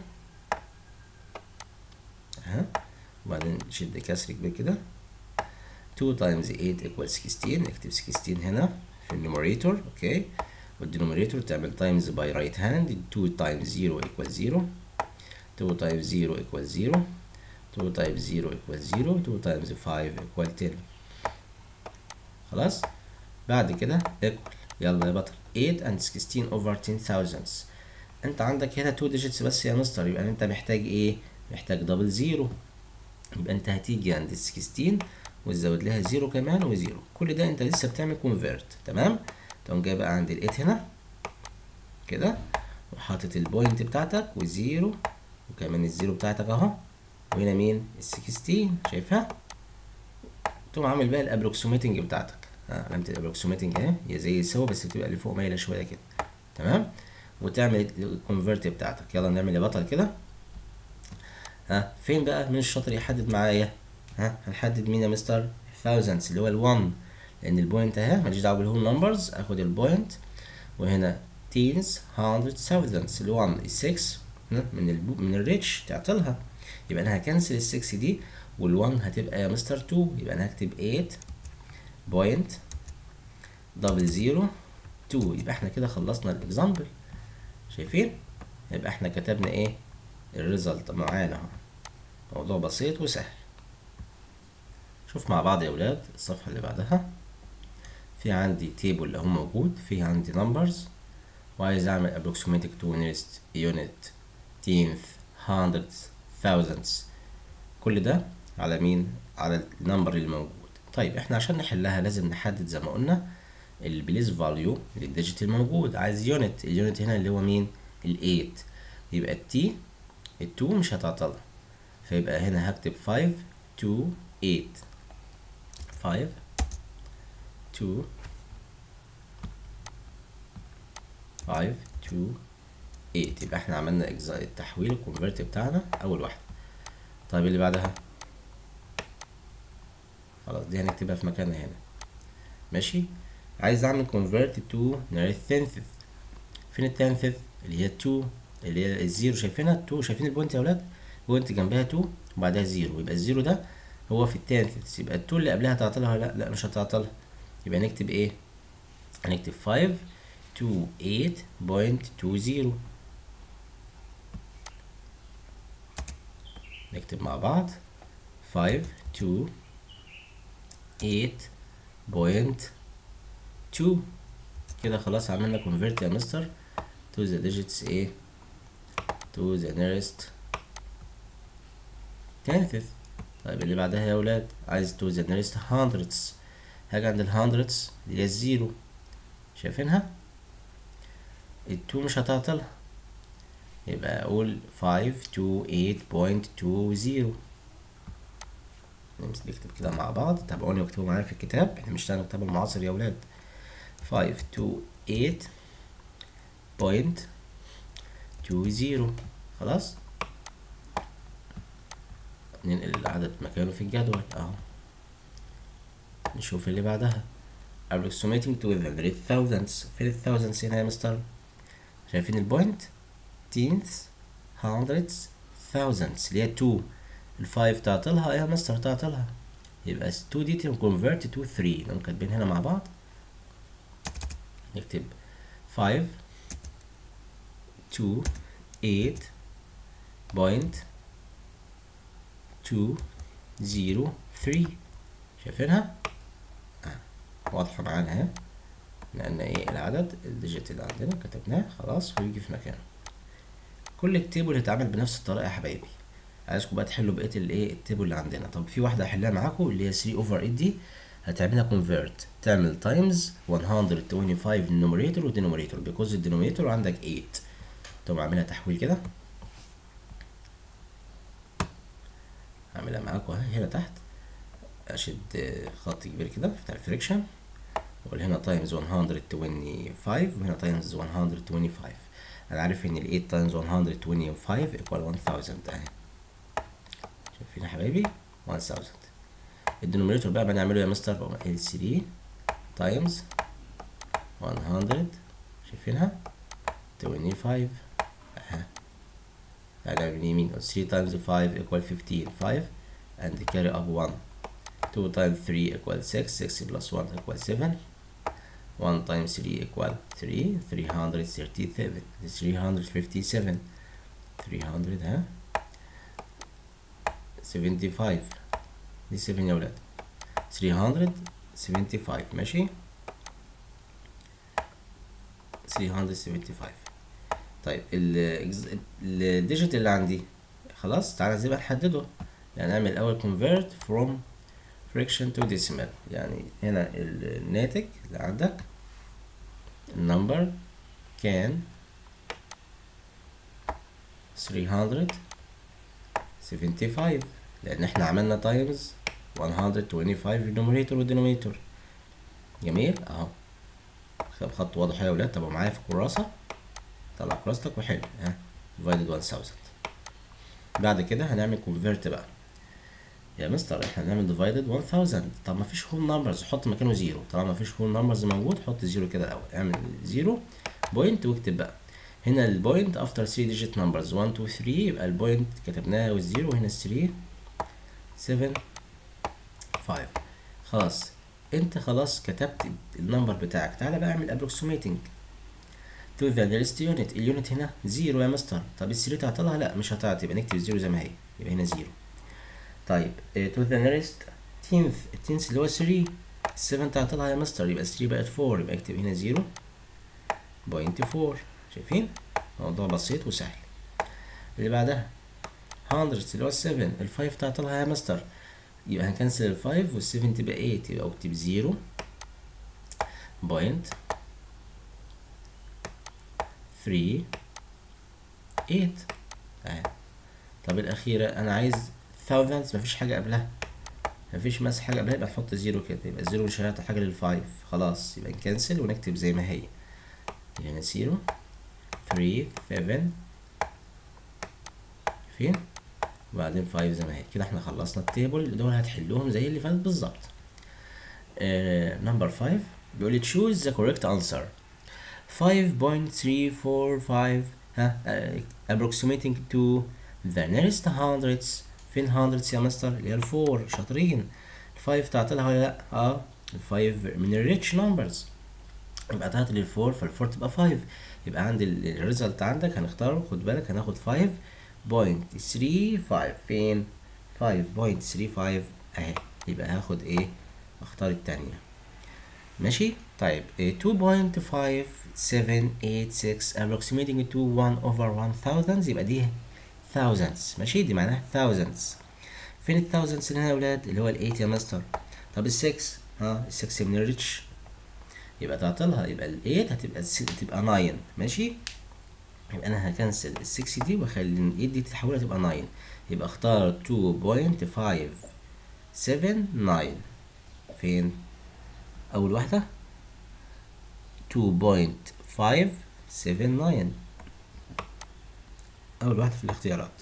Speaker 1: اها وبعدين شد كسر كبير كده 2 تايمز 8 equals 16 اكتب 16 هنا في النوميريتور اوكي والدينوميريتور تعمل تايمز باي رايت هاند 2 تايمز 0 equals 0 2 تايمز 0 equals 0 2 تايمز 0 equals 0 2 تايمز 5 equal 10 خلاص بعد كده equal يلا يا بطل 8 and 16 over 10000 انت عندك هنا 2 digits بس يا مستر يبقى انت محتاج ايه محتاج دبل زيرو يبقى انت هتيجي عند ال 16 وتزود لها زيرو كمان وزيرو كل ده انت لسه بتعمل كونفيرت تمام تقوم جاي بقى عند ال 8 هنا كده وحاطط البوينت بتاعتك وزيرو وكمان الزيرو بتاعتك اهو وهنا مين ال 16 شايفها تقوم عامل بقى الابروكسيميتنج بتاعتك ها علامة الابروكسيميتنج اهي هي زي السوا بس بتبقى اللي فوق مايلة شوية كده تمام وتعمل الكونفرت بتاعتك يلا نعمل يا بطل كده ها فين بقى مين الشاطر يحدد معايا ها هنحدد مين يا مستر thousands اللي هو ال1 لان البوينت اهي ماليش دعوه بالهول نمبرز اخد البوينت وهنا تينز هاندرد thousands ال 1 ال 6 من ال من الريتش تعطلها يبقى انا هكنسل ال 6 دي وال1 هتبقى يا مستر 2 يبقى انا هكتب 8 بوينت دبل زيرو 2 يبقى احنا كده خلصنا الاكزامبل شايفين يبقى احنا كتبنا ايه الريزلت معانا اهو موضوع بسيط وسهل شوف مع بعض يا ولاد الصفحة اللي بعدها في عندي تيبل اهو موجود في عندي numbers وعايز اعمل approximating to nearest unit tenth hundreds thousands كل ده على مين على النمبر اللي موجود طيب احنا عشان نحلها لازم نحدد زي ما قلنا البليس فاليو للديجيت الموجود عايز يونت اليونت هنا اللي هو مين ال8 يبقى التي ال2 مش هتعطلها فيبقى هنا هكتب 5 2 8 5 2 5 2 8 يبقى احنا عملنا اجزاء التحويل الكونفرت بتاعنا اول واحده طيب اللي بعدها خلاص دي هنكتبها في مكانها هنا ماشي عايز اعمل convert to nearest tenth فين التنث اللي هي 2 اللي هي الزيرو شايفينها 2 شايفين البوينت يا ولاد بوينت جنبها 2 وبعدها زيرو يبقى الزيرو ده هو في التنث يبقى ال 2 اللي قبلها هتعطلها لا لا مش هتعطلها يبقى نكتب ايه هنكتب 5 2 8.20 نكتب مع بعض 5 2 8.2 كده خلاص عملنا convert يا مستر to the digits ايه to the nearest tenth طيب اللي بعدها يا ولاد عايز to the nearest hundreds هاجي عند ال hundreds اللي هي الزيرو شايفينها التو مش هتعطلها يبقى اقول 5 to 8.20 نكتب كده مع بعض تابعوني واكتبوا معايا في الكتاب احنا مش هنكتب كتاب المعاصر يا ولاد 5 to 8 بوينت تو زيرو خلاص ننقل العدد مكانه في الجدول اهو نشوف اللي بعدها approximating to the thousands فين الثاوزندز هنا يا مستر شايفين البوينت تينث hundreds thousands اللي هي 2 الفايف تعطلها يا مستر تعطلها يبقى 2 دي convert to 3 نقوم كاتبين هنا مع بعض نكتب 5 2 8 بوينت 2 0 3 شايفينها؟ آه. واضحة معانا اهي لأن ايه العدد الديجيت اللي عندنا كتبناه خلاص ويجي في مكانه كل التيبل هيتعمل بنفس الطريقة يا حبايبي عايزكم بقى تحلوا بقية الايه التيبل اللي عندنا طب في واحدة هحلها معاكم اللي هي 3 اوفر 8 دي هتعملها convert تعمل تايمز 125 النوميريتور والدينوميريتور بيكوز الدينوميريتور عندك 8 تقوم عاملها تحويل كده هعملها معاكم اهي هنا تحت اشد خط كبير كده بتاع الفريكشن واقول هنا تايمز 125 وهنا تايمز 125 انا عارف ان ال 8 تايمز 125 ايكوال 1000 اهي شايفين يا حبايبي 1000 الدينوميريتور بقى بنعمله يا مستر ال 3 تايمز 100 شايفينها 25 اها تعالى من يمين 3 times 5 equal 15 5 and carry up 1 2 times 3 equal 6 6 plus 1 equal 7 1 times 3 equal 3 337 357 300 ها 75 دي 7 يا ولاد 375 ماشي 375 طيب الديجيت اللي عندي خلاص تعالى زي ما نحدده يعني نعمل الاول convert from fraction to decimal يعني هنا الناتج اللي عندك النمبر كان 375 لان احنا عملنا تايمز 125 النوميريتور والدينوميتور جميل اهو خط واضح يا ولاد تبقوا معايا في الكراسة طلع كراستك وحلو ها divided 1000 بعد كده هنعمل convert بقى يا مستر احنا هنعمل divided 1000 طب ما فيش whole numbers حط مكانه زيرو طالما ما فيش whole numbers موجود حط زيرو كده الاول اعمل زيرو بوينت واكتب بقى هنا البوينت افتر 3 digit numbers 1 2 3 يبقى البوينت كتبناها والزيرو هنا 3 7 5 خلاص انت خلاص كتبت النمبر بتاعك تعالى بقى اعمل approximating to the nearest unit اليونت هنا زيرو يا مستر طب الثري تعطلها لا مش هتعطي يبقى نكتب زيرو زي ما هي يبقى هنا زيرو طيب to the nearest tenth التنث اللي هو 3 7 تعطلها يا مستر يبقى 3 بقت 4 يبقى اكتب هنا زيرو بوينت 4 شايفين موضوع بسيط وسهل اللي بعدها 100 اللي هو 7 ال 5 تعطلها يا مستر يبقى هنكنسل ال 5 وال 7 تبقى 8 يبقى اكتب زيرو بوينت 3 8 اهي طب الأخيرة أنا عايز thousands مفيش حاجة قبلها مفيش مس حاجة قبلها يبقى نحط زيرو كده يبقى الزيرو مش هيعطي حاجة للفايف خلاص يبقى نكنسل ونكتب زي ما هي يعني زيرو 3 7 فين وبعدين 5 زي ما هي كده احنا خلصنا التيبل دول هتحلوهم زي اللي فاتت بالظبط نمبر 5 بيقول لي choose the correct answer 5.345 ها uh, approximating to the nearest hundreds فين hundreds يا مستر اللي هي الفور شاطرين الفايف تعطيلها ولا لا اه الفايف من الريتش نمبرز يبقى تعطي للفور فالفور تبقى فايف يبقى عندي الريزلت عندك هنختاره خد بالك هناخد فايف بوينت ثري فايف فين فايف بوينت ثري فايف اهي يبقى هاخد ايه اختار التانية ماشي طيب 2.5786 approximating to 1 over 1000 يبقى دي thousands ماشي دي معناها thousands فين ال thousands اللي هنا يا ولاد اللي هو ال 8 يا مستر طب ال 6 ها ال 6 من الريتش يبقى تعطلها يبقى ال 8 هتبقى تبقى 9 ماشي يبقى انا هكنسل ال 6 دي واخلي ال 8 دي تتحول تبقى 9 يبقى اختار 2.579 فين اول واحده 2.579 اول واحده في الاختيارات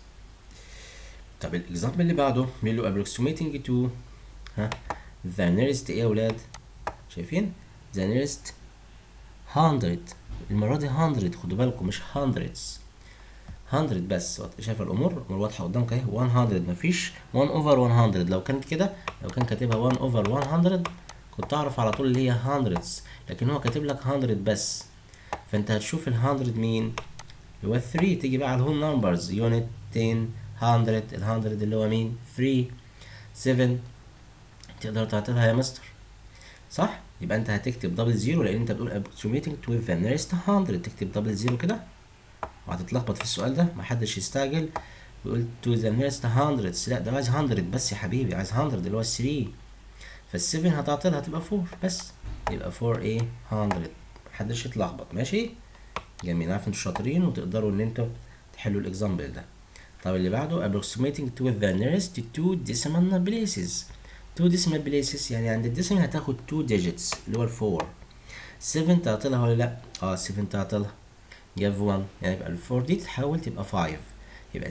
Speaker 1: طب الاكزامبل اللي بعده بيقول له approximating to ها the nearest ايه يا ولاد شايفين the nearest 100 المره دي 100 خدوا بالكم مش hundreds 100 بس شايف الامور الامور واضحه قدامك اهي 100 مفيش 1 اوفر 100 لو كانت كده لو كان كاتبها 1 اوفر 100 كنت اعرف على طول اللي هي hundreds لكن هو كاتب لك 100 بس فانت هتشوف ال 100 مين اللي هو 3 تيجي بقى على الهول نمبرز يونت 10 100 ال 100 اللي هو مين 3 7 تقدر تعطيها يا مستر صح يبقى انت هتكتب دبل زيرو لان انت بتقول approximating to the nearest 100 تكتب دبل زيرو كده وهتتلخبط في السؤال ده محدش يستعجل ويقول to the nearest hundreds لا ده عايز 100 بس يا حبيبي عايز 100 اللي هو 3 فال7 هتعطلها هتبقى 4 بس يبقى 4 ايه 100 محدش يتلخبط ماشي جميل عارف انتوا شاطرين وتقدروا ان انتوا تحلوا الاكزامبل ده طب اللي بعده approximating to the nearest two decimal places two decimal places يعني عند الديسيمال هتاخد two digits اللي هو الفور 7 تعطلها ولا لا اه 7 تعطلها جاب 1 يعني يبقى الفور دي تتحول تبقى 5 يبقى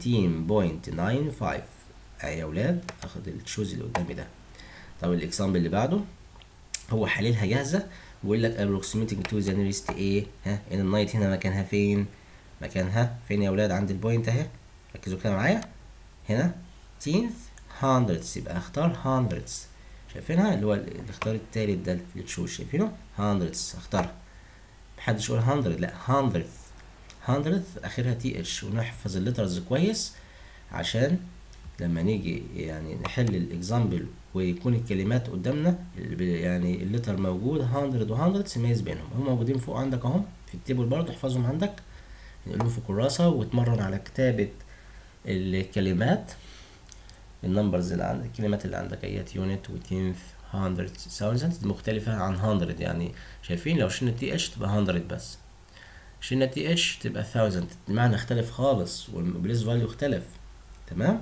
Speaker 1: 17.95 اهي يا ولاد اخد التشوز اللي قدامي ده طب الاكزامبل اللي بعده هو حللها جاهزه ويقول لك approximating to the nearest ايه ها ان النايت هنا مكانها فين مكانها فين يا ولاد عند البوينت اهي ركزوا كده معايا هنا تينث hundreds يبقى اختار hundreds شايفينها اللي هو الاختيار التالت ده اللي تشوز شايفينه hundreds اختارها محدش يقول 100 لا hundredth hundredth اخرها تي اتش ونحفظ الليترز كويس عشان لما نيجي يعني نحل الاكزامبل ويكون الكلمات قدامنا يعني الليتر موجود 100 و 100 تميز بينهم هم موجودين فوق عندك اهم في التيبل برضه احفظهم عندك نقلهم في كراسة واتمرن على كتابة الكلمات النمبرز اللي عندك الكلمات اللي عندك ايات يونت وتنث هندرد ثاوزند مختلفة عن هندرد يعني شايفين لو شلنا تي اتش تبقى هندرد بس شلنا تي اتش تبقى ثاوزند المعنى اختلف خالص والبليس فاليو اختلف تمام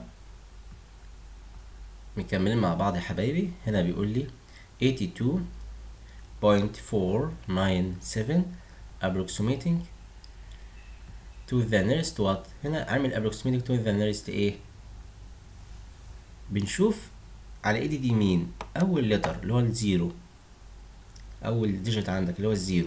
Speaker 1: مكملين مع بعض يا حبايبي هنا بيقول لي 82.497 approximating to the nearest what هنا اعمل approximating to the nearest ايه بنشوف على ايدي دي مين اول لتر اللي هو الزيرو اول ديجيت عندك اللي هو الزيرو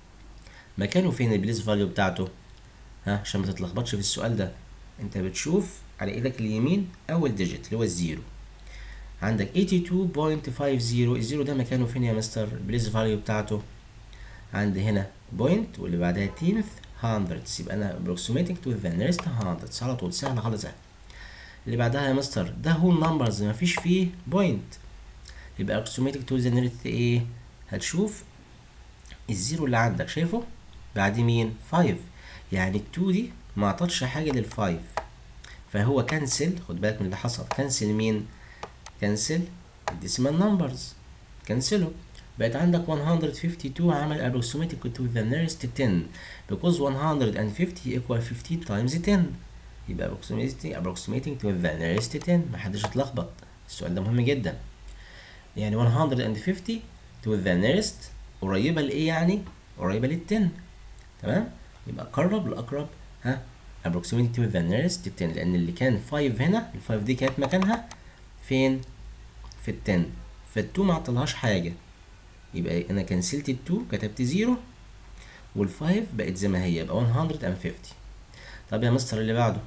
Speaker 1: مكانه فين البليس فاليو بتاعته ها عشان ما تتلخبطش في السؤال ده انت بتشوف على ايدك اليمين اول ديجيت اللي هو الزيرو عندك 82.50 الزيرو ده مكانه فين يا مستر البليس فاليو بتاعته عندي هنا بوينت واللي بعدها تينث hundreds يبقى انا approximating to the nearest hundreds على طول سهل خالص اهي اللي بعدها يا مستر ده هو النمبرز مفيش فيه بوينت يبقى approximating to the nearest ايه هتشوف الزيرو اللي عندك شايفه بعد مين 5 يعني ال 2 دي ما عطتش حاجه لل 5 فهو كنسل خد بالك من اللي حصل كنسل مين كنسل الديسيمال نمبرز كنسله بقت عندك 152 عمل approximating to the nearest 10 because 150 equal 15 times 10 يبقى approximating approximating to the nearest 10 محدش يتلخبط السؤال ده مهم جدا يعني 150 to the nearest قريبة لإيه يعني؟ قريبة لل 10 تمام؟ يبقى قرب لأقرب ها approximating to the nearest 10 لأن اللي كان 5 هنا ال 5 دي كانت مكانها فين؟ في ال 10 فال 2 ما عطلهاش حاجة يبقى أنا كنسلت ال 2 كتبت 0 وال 5 بقت زي ما هي يبقى 150 طب يا مستر اللي بعده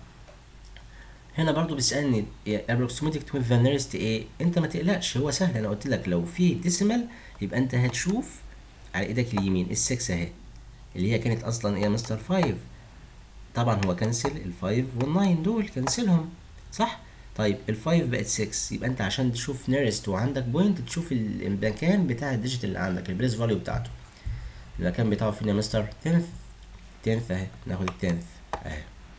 Speaker 1: هنا برضو بيسألني approximating to the nearest ايه انت ما تقلقش هو سهل انا قلت لك لو في ديسيمال يبقى انت هتشوف على ايدك اليمين ال6 اهي اللي هي كانت اصلا ايه يا مستر 5 طبعا هو كنسل ال5 وال9 دول كنسلهم صح طيب ال5 بقت 6 يبقى انت عشان تشوف nearest وعندك بوينت تشوف المكان بتاع الديجيت اللي عندك البليس فاليو بتاعته المكان بتاعه فين يا مستر 10 10 اهي ناخد ال 10 اهي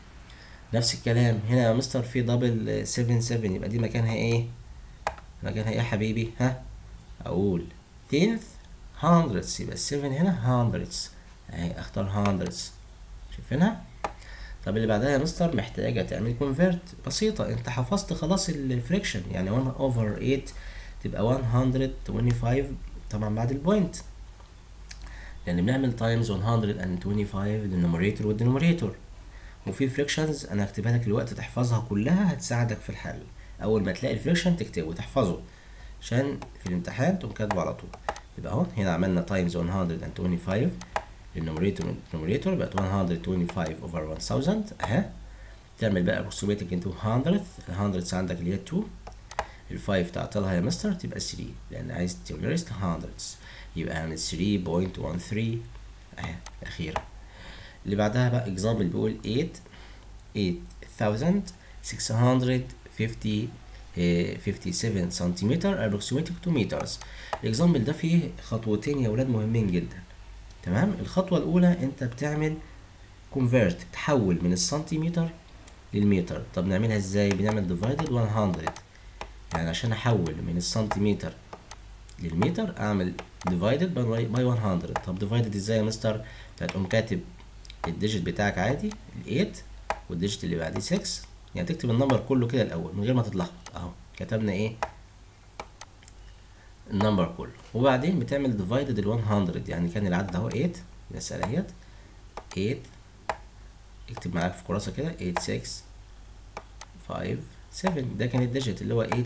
Speaker 1: نفس الكلام هنا يا مستر في دبل 7 7 يبقى دي مكانها ايه مكانها ايه يا حبيبي ها اقول 10 hundreds يبقى ال 7 هنا hundreds اهي اختار hundreds شايفينها طب اللي بعدها يا مستر محتاجه تعمل كونفيرت بسيطه انت حفظت خلاص الفريكشن يعني 1 اوفر 8 تبقى 125 طبعا بعد البوينت لان بنعمل تايمز 125 للنوميريتور والدينوميريتور وفي فريكشنز انا هكتبها لك الوقت تحفظها كلها هتساعدك في الحل اول ما تلاقي الفريكشن تكتبه وتحفظه عشان في الامتحان تقوم كاتبه على طول يبقى اهو هنا عملنا تايمز 125 النوميريتور والدينوميريتور بقت 125 اوفر 1000 اهي تعمل بقى approximating into 100 ال 100 عندك اللي هي 2 ال 5 تعطلها يا مستر تبقى 3 لان عايز nearest hundreds يبقى اعمل 3.13 اهي الاخيره اللي بعدها بقى اكزامبل بيقول 8 8650 57 سنتيمتر approximating 2 meters الاكزامبل ده فيه خطوتين يا ولاد مهمين جدا تمام الخطوة الأولى أنت بتعمل convert تحول من السنتيمتر للمتر طب نعملها ازاي بنعمل divided 100 يعني عشان أحول من السنتيمتر للمتر أعمل divided by 100 طب divided ازاي يا مستر هتقوم كاتب الديجيت بتاعك عادي ال 8 والديجيت اللي بعديه 6 يعني تكتب النمبر كله كده الأول من غير ما تتلخبط أهو كتبنا إيه النمبر كله وبعدين بتعمل ديفايدد ال 100 يعني كان العدد اهو 8 المسألة اهيت 8 اكتب معاك في كراسة كده 8 6 5 7 ده كان الديجيت اللي هو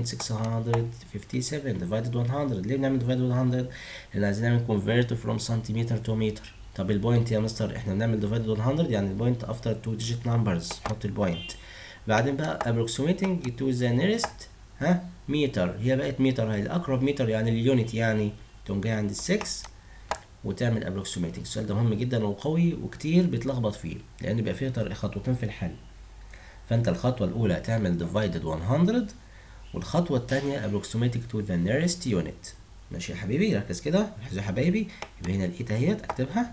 Speaker 1: 8657 ديفايدد 100 ليه بنعمل ديفايدد 100 لان عايزين نعمل كونفيرت فروم سنتيمتر تو متر طب البوينت يا مستر احنا بنعمل ديفايدد 100 يعني البوينت افتر تو ديجيت نمبرز حط البوينت بعدين بقى approximating to the nearest ها متر هي بقت متر هي الاقرب متر يعني اليونت يعني تقوم جاي عند السكس وتعمل approximating السؤال ده مهم جدا وقوي وكتير بيتلخبط فيه لان بيبقى فيه خطوتين في الحل فانت الخطوه الاولى هتعمل divided 100 والخطوه الثانيه approximating to the nearest unit ماشي يا حبيبي ركز كده ركز يا حبايبي يبقى هنا الايت اهيت اكتبها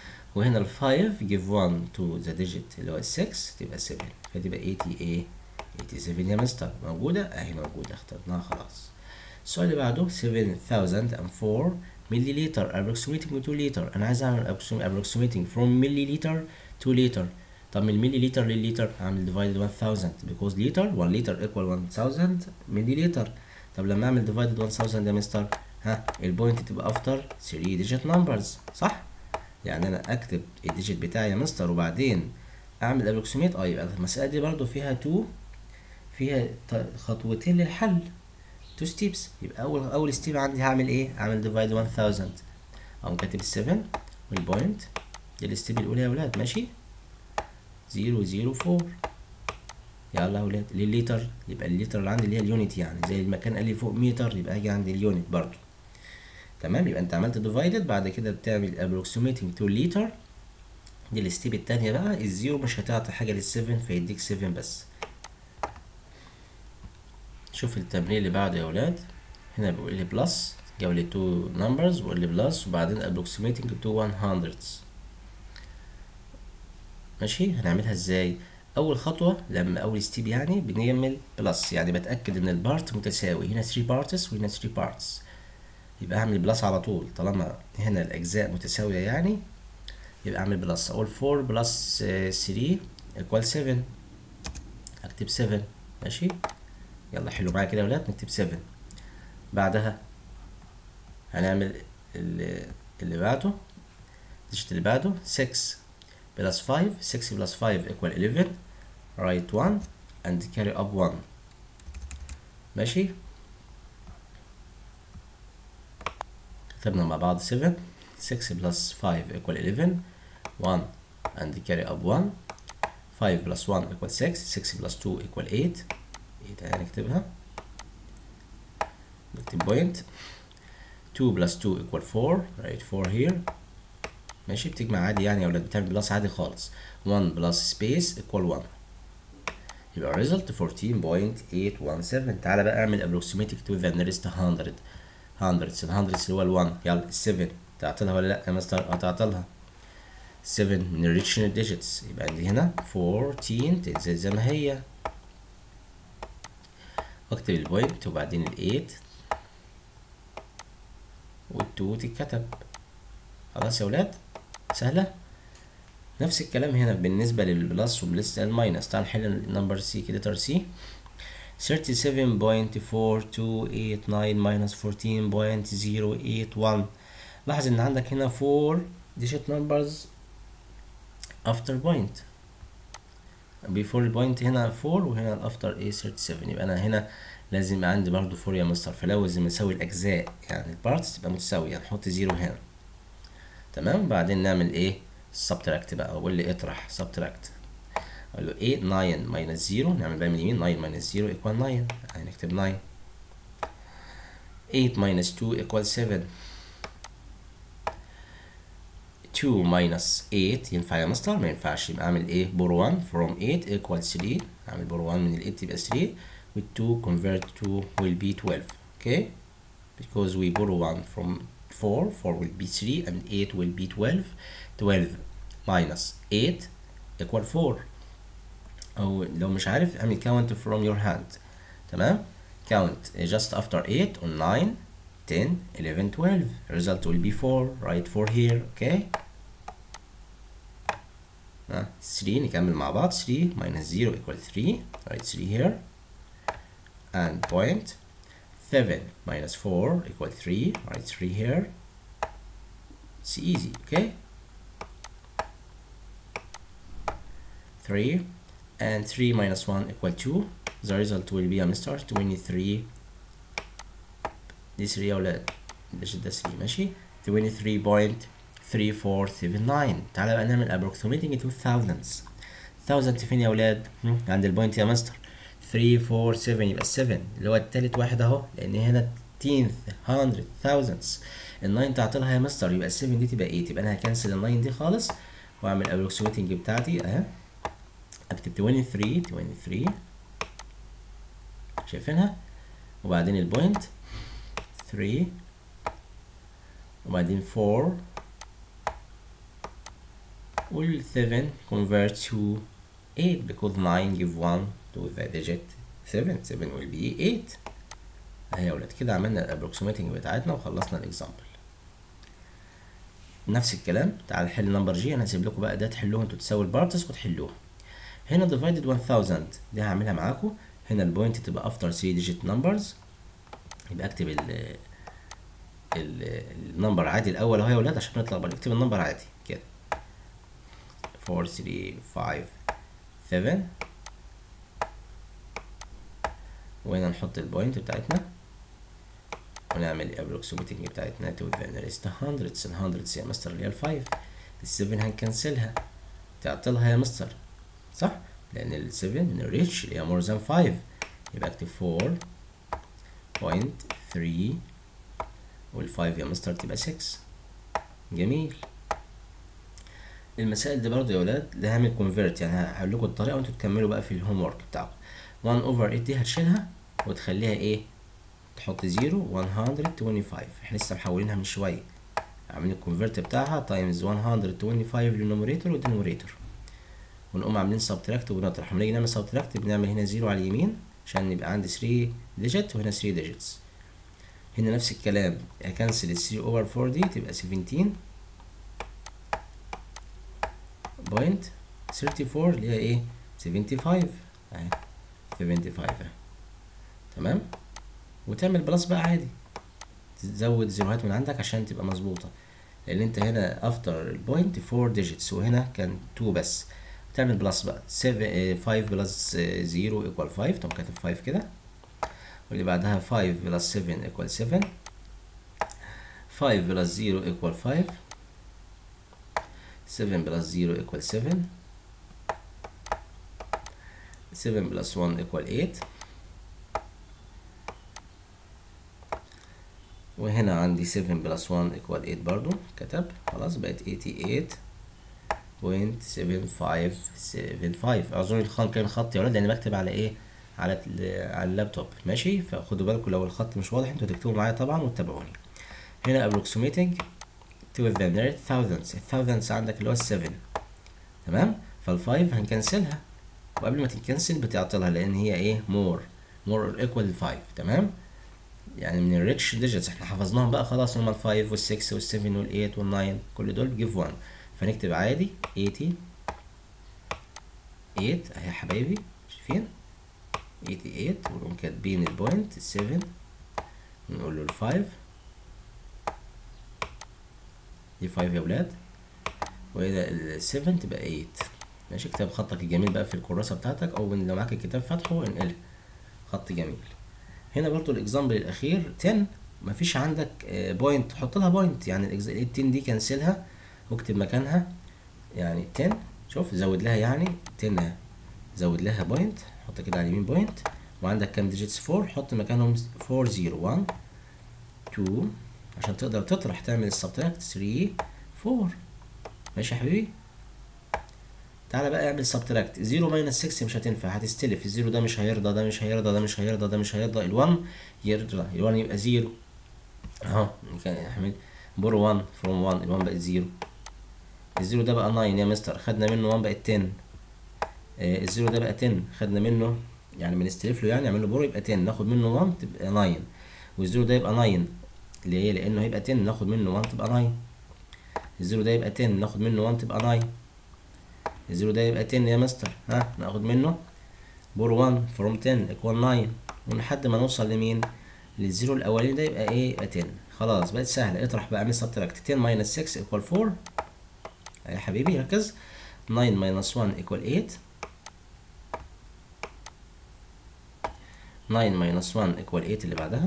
Speaker 1: وهنا ال 5 give 1 to the digit اللي هو ال 6 تبقى 7 فتبقى 80 ايه 87 يا مستر موجودة اهي موجودة اخترناها خلاص السؤال اللي بعده 7004 ملي لتر approximating to 2 لتر انا عايز اعمل approximating from ملي لتر to لتر طب من الملي لتر للليتر اعمل divided 1000 because لتر 1 لتر equal 1000 ملي لتر طب لما اعمل divided 1000 يا مستر ها البوينت تبقى افتر 3 digit numbers صح يعني انا اكتب الديجيت بتاعي يا مستر وبعدين اعمل ابروكسيميت اه يبقى المساله دي برضو فيها 2 فيها خطوتين للحل 2 ستيبس يبقى اول اول ستيب عندي هعمل ايه هعمل ديفايد 1000 اقوم كاتب 7 والبوينت دي الستيب الاولى يا ولاد ماشي 0 0 4 يلا يا ولاد للليتر يبقى الليتر اللي عندي اللي هي اليونت يعني زي المكان قال لي فوق متر يبقى اجي عند اليونت برضو تمام يبقى انت عملت ديفايدد بعد كده بتعمل approximating to liter دي الستيب التانية بقى الزيرو مش هتعطي حاجة للسفن فيديك سفن بس شوف التمرين اللي بعده يا ولاد هنا بيقول لي بلس جاب لي تو نمبرز وقال لي بلس وبعدين approximating to 100 ماشي هنعملها ازاي اول خطوة لما اول ستيب يعني بنعمل بلس يعني بتأكد ان البارت متساوي هنا 3 بارتس وهنا 3 بارتس يبقى اعمل بلس على طول طالما هنا الاجزاء متساويه يعني يبقى اعمل بلس اقول 4 بلس 3 ايكوال 7 اكتب 7 ماشي يلا حلو معايا كده يا ولاد نكتب 7 بعدها هنعمل اللي, اللي بعده الديجيت اللي بعده 6 بلس 5 6 بلس 5 ايكوال 11 write 1 and carry up 1 ماشي كتبنا مع بعض 7 6 plus 5 equal 11 1 and carry up 1 5 plus 1 equal 6 6 plus 2 equal 8 8 هنكتبها نكتب point 2 plus 2 equal 4 write 4 here ماشي بتجمع عادي يعني يا ولاد بتعمل بلس عادي خالص 1 plus space equal 1 يبقى result 14.817 تعالى بقى اعمل approximating to the nearest 100 hundreds ال hundreds اللي هو ال 1 يلا ال 7 تعطلها ولا لا يا مستر اه تعطلها 7 من original digits يبقى عندي هنا 14 تنزل زي ما هي واكتب البوينت وبعدين ال 8 وال 2 تتكتب خلاص يا ولاد سهلة نفس الكلام هنا بالنسبة للبلس وبالنسبة للماينس تعال نحل النمبر سي كده تر سي 37.4289 minus 14.081 لاحظ ان عندك هنا 4 digit numbers after point before البوينت هنا 4 وهنا الافتر ايه 37 يبقى انا هنا لازم يبقى عندي برضو 4 يا مستر فلازم نساوي الاجزاء يعني البارتس تبقى متساويه نحط زيرو هنا تمام بعدين نعمل ايه subtract بقى اقول لي اطرح subtract اقول له ايه 9 minus 0 نعمل بقى من اليمين 9 minus 0 equal 9 يعني نكتب 9 8 minus 2 equal 7 2 minus 8 ينفع يا مستر ما ينفعش يبقى اعمل ايه بور 1 from 8 equal 3 اعمل بور 1 من ال 8 تبقى 3 وال 2 convert to will be 12 okay because we borrow 1 from 4 4 will be 3 and 8 will be 12 12 minus 8 equal 4 او لو مش عارف اعمل count from your hand تمام count just after 8 on 9 10 11 12 result will be 4 write 4 here okay uh, 3 نكمل مع بعض 3 minus 0 equal 3 write 3 here and point 7 minus 4 equal 3 write 3 here it's easy okay 3 and 3 minus 1 equal 2 the result will be a mr 23 دي 3 يا ولاد ليش ده 3 ماشي 23.3479 تعالى بقى نعمل approximating to thousands thousand فين يا ولاد عند البوينت يا مستر 3 4 7 يبقى 7 اللي هو التالت واحد اهو لان هنا tenth hundred thousands ال 9 تعطيلها يا مستر يبقى ال 7 دي تبقى 8 يبقى انا هكنسل ال 9 دي خالص واعمل approximating بتاعتي اهي اكتب 23 23 شايفينها وبعدين البوينت 3 وبعدين 4 وال 7 convert to 8 because 9 give 1 to the digit 7 7 will be 8 اهي يا ولاد كده عملنا الابروكسيميتنج بتاعتنا وخلصنا الاكزامبل نفس الكلام تعال نحل نمبر جي انا هسيب لكم بقى ده تحلوها انتوا تساوي البارتس وتحلوها هنا divided 1000 دي هعملها معاكم هنا البوينت تبقى after 3 digit numbers يبقى اكتب ال النمبر عادي الاول اهو يا ولاد عشان نطلع بره اكتب النمبر عادي كده 4 3 5 7 وهنا نحط البوينت بتاعتنا ونعمل الابروكسيميتنج بتاعتنا تو ذا nearest hundreds ال hundreds يا مستر اللي هي الفايف السفن هنكنسلها تعطلها يا مستر صح لان السفن من الريتش اللي هي more than 5 يبقى اكتب 4.3 والفايف يا مستر تبقى 6 جميل المسائل دي برضه يا ولاد ده هعمل كونفيرت يعني هقول لكم الطريقه وانتوا تكملوا بقى في الهوم ورك بتاعكم 1 اوفر 8 دي هتشيلها وتخليها ايه تحط 0 125 احنا لسه محولينها من شويه عاملين الكونفيرت بتاعها تايمز 125 للنوميريتور والدينوميريتور ونقوم عاملين سبتراكت ونطرح لما نيجي نعمل سبتراكت بنعمل هنا 0 على اليمين عشان يبقى عندي 3 ديجيت وهنا 3 ديجيتس هنا نفس الكلام هكنسل ال 3 اوفر 4 دي تبقى 17 بوينت 34 اللي هي ايه 75 اهي 75 اهي تمام وتعمل بلس بقى عادي تزود زيروهات من عندك عشان تبقى مظبوطه لان انت هنا افتر البوينت 4 ديجيتس وهنا كان 2 بس تعمل بلس بقى 7 5 بلس 0 ايكوال 5 تقوم كاتب 5 كده واللي بعدها 5 بلس 7 equal 7 5 بلس 0 equal 5 7 بلس 0 equal 7 7 بلس 1 equal 8 وهنا عندي 7 بلس 1 equal 8 برضو كتب خلاص بقت 88.7575 اظن الخط كان خط يا ولاد لان بكتب على ايه على على اللابتوب ماشي فخدوا بالكم لو الخط مش واضح انتوا تكتبوا معايا طبعا وتتابعوني هنا approximating to the nearest thousands الثاوزندز عندك اللي هو السفن تمام فالفايف هنكنسلها وقبل ما تنكنسل بتعطلها لان هي ايه more more equal 5 تمام يعني من الريتش ديجيتس احنا حفظناهم بقى خلاص هما الفايف والسكس والسفن والايت والناين كل دول بجيف 1 فنكتب عادي 80 8 اهي يا حبايبي شايفين 88 ونقوم كاتبين البوينت 7 ونقول له الفايف دي 5 يا ولاد وإذا ال 7 تبقى 8 ماشي اكتب خطك الجميل بقى في الكراسة بتاعتك أو لو معاك الكتاب فاتحه انقله خط جميل هنا برضو الإكزامبل الأخير 10 مفيش عندك بوينت تحط لها بوينت يعني ال 10 دي كنسلها واكتب مكانها يعني 10 شوف زود لها يعني 10 زود لها بوينت حط كده على اليمين بوينت وعندك كام ديجيتس 4 حط مكانهم 4 0 1 2 عشان تقدر تطرح تعمل السبتراكت 3 4 ماشي يا حبيبي تعالى بقى اعمل سبتراكت 0 ماينس 6 مش هتنفع هتستلف الزيرو ده مش هيرضى ده مش هيرضى ده مش هيرضى ده مش هيرضى ال1 يرضى ال1 يبقى 0 اهو كان يا حبيبي بور 1 فروم 1 ال1 بقت 0 الزيرو ده بقى 9 يا مستر خدنا منه 1 بقت 10 آه الزيرو ده بقى 10 خدنا منه يعني بنستلف له يعني نعمل له بور يبقى 10 ناخد منه 1 تبقى 9 والزيرو ده يبقى 9 ليه لانه هيبقى 10 ناخد منه 1 تبقى 9 الزيرو ده يبقى 10 ناخد منه 1 تبقى 9 الزيرو ده يبقى 10 يا مستر ها ناخد منه بور 1 فروم 10 ايكوال 9 ولحد ما نوصل لمين للزيرو الاولاني ده يبقى ايه يبقى 10 خلاص بقت سهله اطرح بقى اعمل سبتراكت 10 ماينس 6 ايكوال 4 يا حبيبي ركز 9 ماينس 1 ايكوال 8 9 ماينس 1 ايكوال 8 اللي بعدها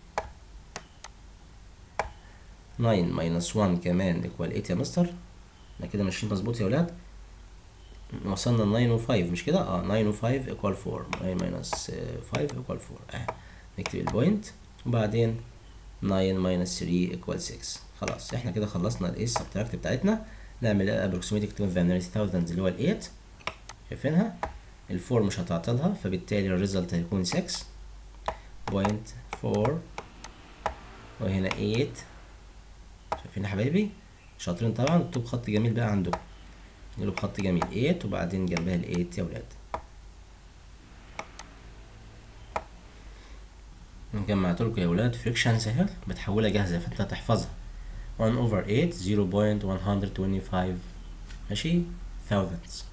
Speaker 1: 9 ماينس 1 كمان ايكوال 8 يا مستر احنا كده ماشيين مظبوط يا ولاد وصلنا ل 9 و5 مش كده اه 9 و5 ايكوال 4 9 ماينس 5 ايكوال 4 اه نكتب البوينت وبعدين 9 ماينس 3 ايكوال 6 خلاص احنا كده خلصنا الايه السبتراكت بتاعتنا نعمل ابروكسيميتنج تو فانيري thousands اللي هو ال 8 شايفينها ال 4 مش هتعطلها فبالتالي الريزلت هيكون 6 بوينت 4 وهنا 8 شايفين يا حبايبي شاطرين طبعا اكتب خط جميل بقى عندكم نقول بخط جميل 8 وبعدين جنبها ال 8 يا ولاد جمعت لكم يا ولاد فريكشنز اهي بتحولها جاهزة فانت هتحفظها 1 over 8 0.125 ماشي thousandths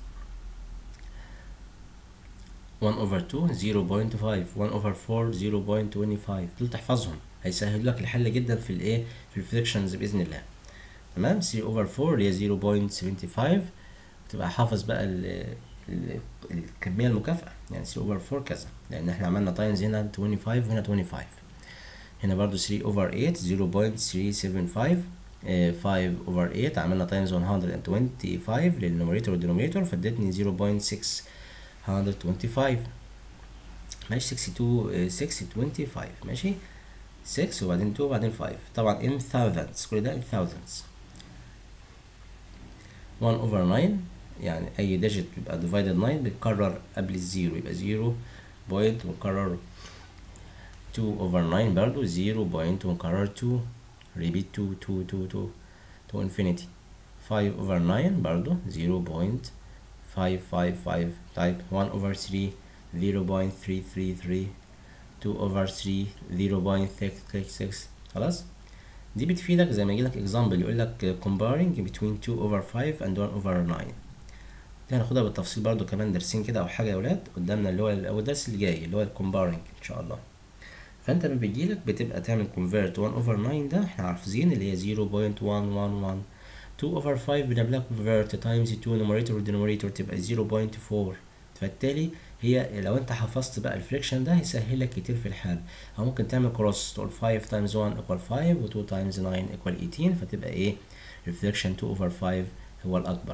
Speaker 1: 1 over 2 0.5 1 over 4 0.25 دول تحفظهم هيسهل لك الحل جدا في الايه في الفريكشنز باذن الله تمام 3 over 4 اللي هي 0.75 تبقى حافظ بقى ال ال الكمية المكافأة يعني 3 over 4 كذا لأن احنا عملنا تايمز هنا 25 وهنا 25 هنا برضو 3 over 8 0.375 آه، 5 over 8 عملنا تايمز 125 للنوميريتور والدينوميريتور فادتني 0.625 ماشي 62 آه، 625 ماشي 6 وبعدين 2 وبعدين 5 طبعا in thousands كل ده in thousands 1 over 9 يعني اي ديجيت بيبقى divided 9 بيتكرر قبل الزيرو يبقى 0 بوينت ونكرر 2 over 9 برضو 0 بوينت ونكرر 2 repeat 2 2 2 2 to infinity 5 over 9 برضو 0 بوينت 5 5 5 طيب 1 over 3 0 بوينت 3 3 3 2 over 3 0 بوينت 6 6 6 خلاص دي بتفيدك زي ما يجيلك example يقول لك comparing between 2 over 5 and 1 over 9 دي هناخدها بالتفصيل برضو كمان درسين كده او حاجه يا ولاد قدامنا اللي هو او الدرس اللي جاي اللي هو الكومبارنج ان شاء الله فانت لما بيجيلك بتبقى تعمل convert 1 over 9 ده احنا عارفين اللي هي 0.111 2 over 5 بنعملها convert times 2 numerator و denominator تبقى 0.4 فبالتالي هي لو انت حفظت بقى الفريكشن ده هيسهل لك كتير في الحل او ممكن تعمل كروس تقول 5 times 1 equal 5 و 2 times 9 equal 18 فتبقى ايه الفريكشن 2 over 5 هو الاكبر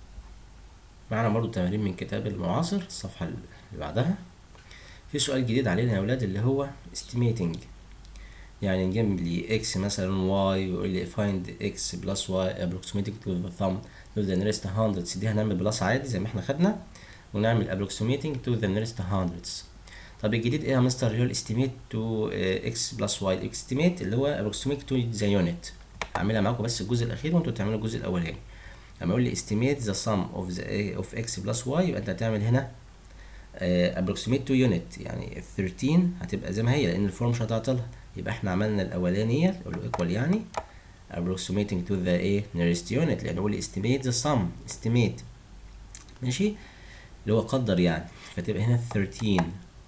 Speaker 1: معنا برضو تمارين من كتاب المعاصر الصفحة اللي بعدها في سؤال جديد علينا يا ولاد اللي هو estimating يعني نجيب لي x مثلا y ويقول لي find x plus y approximating to the thumb to the nearest hundreds دي هنعمل بلس عادي زي ما احنا خدنا ونعمل approximating to the nearest hundreds طب الجديد ايه يا مستر هو estimate to x plus y estimate اللي هو approximate to the unit هعملها معاكم بس الجزء الاخير وانتوا تعملوا الجزء الاولاني لما يقول لي estimate the sum of the of x plus y يبقى انت هتعمل هنا uh, approximate to unit يعني 13 هتبقى زي ما هي لان الفورم مش هتعطلها يبقى احنا عملنا الاولانيه اللي هو equal يعني approximating to the a nearest unit لان هو estimate the sum estimate ماشي اللي هو قدر يعني فتبقى هنا 13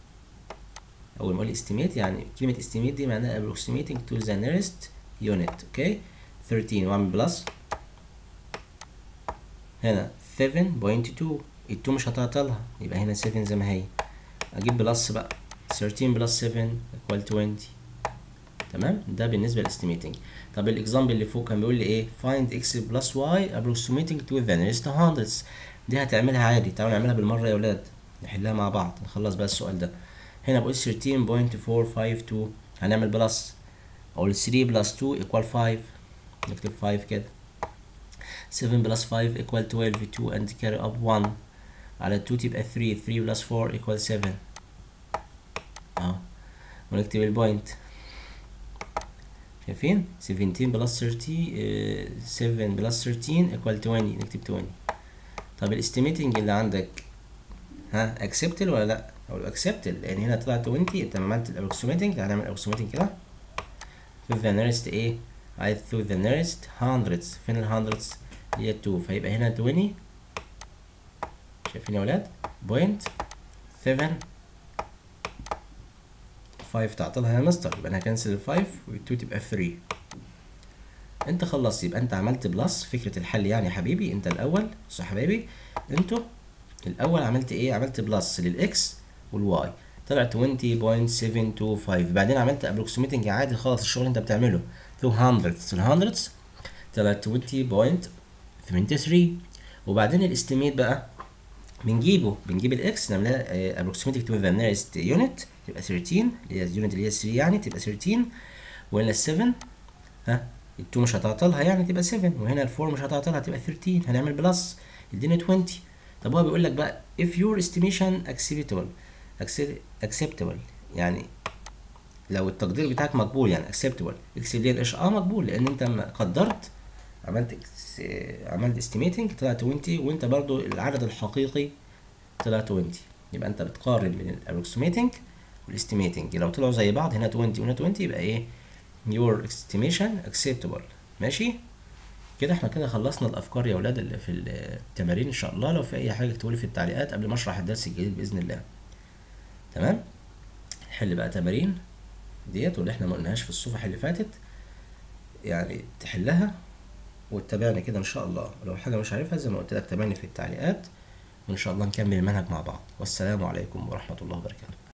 Speaker 1: اول ما اقول estimate يعني كلمه estimate دي معناها approximating to the nearest unit اوكي 13 واعمل بلس هنا 7.2 ال 2 مش هتعطلها يبقى هنا 7 زي ما هي اجيب بلس بقى 13 بلس 7 equal 20 تمام ده بالنسبه للاستيميتنج طب الاكزامبل اللي فوق كان بيقول لي ايه find x plus y approximating to the nearest hundreds دي هتعملها عادي تعالوا نعملها بالمره يا ولاد نحلها مع بعض نخلص بقى السؤال ده هنا بقول 13.452 هنعمل بلس اقول 3 بلس 2 equal 5 نكتب 5 كده 7 plus 5 equal 12 2 and carry up 1 على 2 تبقى 3 3 plus 4 equal 7 اهو ونكتب البوينت شايفين 17 plus 30 آه، 7 plus 13 equal 20 نكتب 20 طب الاستيميتنج اللي عندك ها اكسبتل ولا لا اقول اكسبتل لان هنا طلع 20 انت عملت الابروكسيميتنج هنعمل الابروكسيميتنج كده to the nearest ايه عايز to the nearest hundreds فين ال hundreds هي 2 فيبقى هنا 20 شايفين يا ولاد بوينت 7 5 تعطلها يا مستر يبقى انا هكنسل ال 5 وال 2 تبقى 3 انت خلصت يبقى انت عملت بلس فكره الحل يعني يا حبيبي انت الاول صح يا حبايبي انتوا الاول عملت ايه عملت بلس للاكس والواي طلع 20.725 بعدين عملت ابروكسيميتنج عادي خالص الشغل اللي انت بتعمله تو hundreds ال hundreds طلع 20.83 وبعدين الاستيميت بقى بنجيبه بنجيب الاكس نعملها ابروكسيميتنج تو ذا نيرست يونت تبقى 13 اللي هي اليونت اللي هي 3 يعني تبقى 13 وهنا ال 7 ها ال 2 مش هتعطلها يعني تبقى 7 وهنا ال 4 مش هتعطلها تبقى 13 هنعمل بلس يدينا 20 طب هو بيقول لك بقى if your estimation acceptable acceptable يعني لو التقدير بتاعك مقبول يعني acceptable اكسب ليه الايش اه مقبول لان انت لما قدرت عملت اكس عملت استيميتنج طلع 20 وانت برضو العدد الحقيقي طلع 20 يبقى انت بتقارن بين الابروكسيميتنج والاستيميتنج لو طلعوا زي بعض هنا 20 وهنا 20 يبقى ايه your estimation acceptable ماشي كده احنا كده خلصنا الافكار يا اولاد اللي في التمارين ان شاء الله لو في اي حاجه اكتبوا لي في التعليقات قبل ما اشرح الدرس الجديد باذن الله تمام حل بقى تمارين ديت واللي احنا ما قلناهاش في الصفح اللي فاتت يعني تحلها وتتابعني كده ان شاء الله لو حاجه مش عارفها زي ما قلت لك تابعني في التعليقات وان شاء الله نكمل المنهج مع بعض والسلام عليكم ورحمه الله وبركاته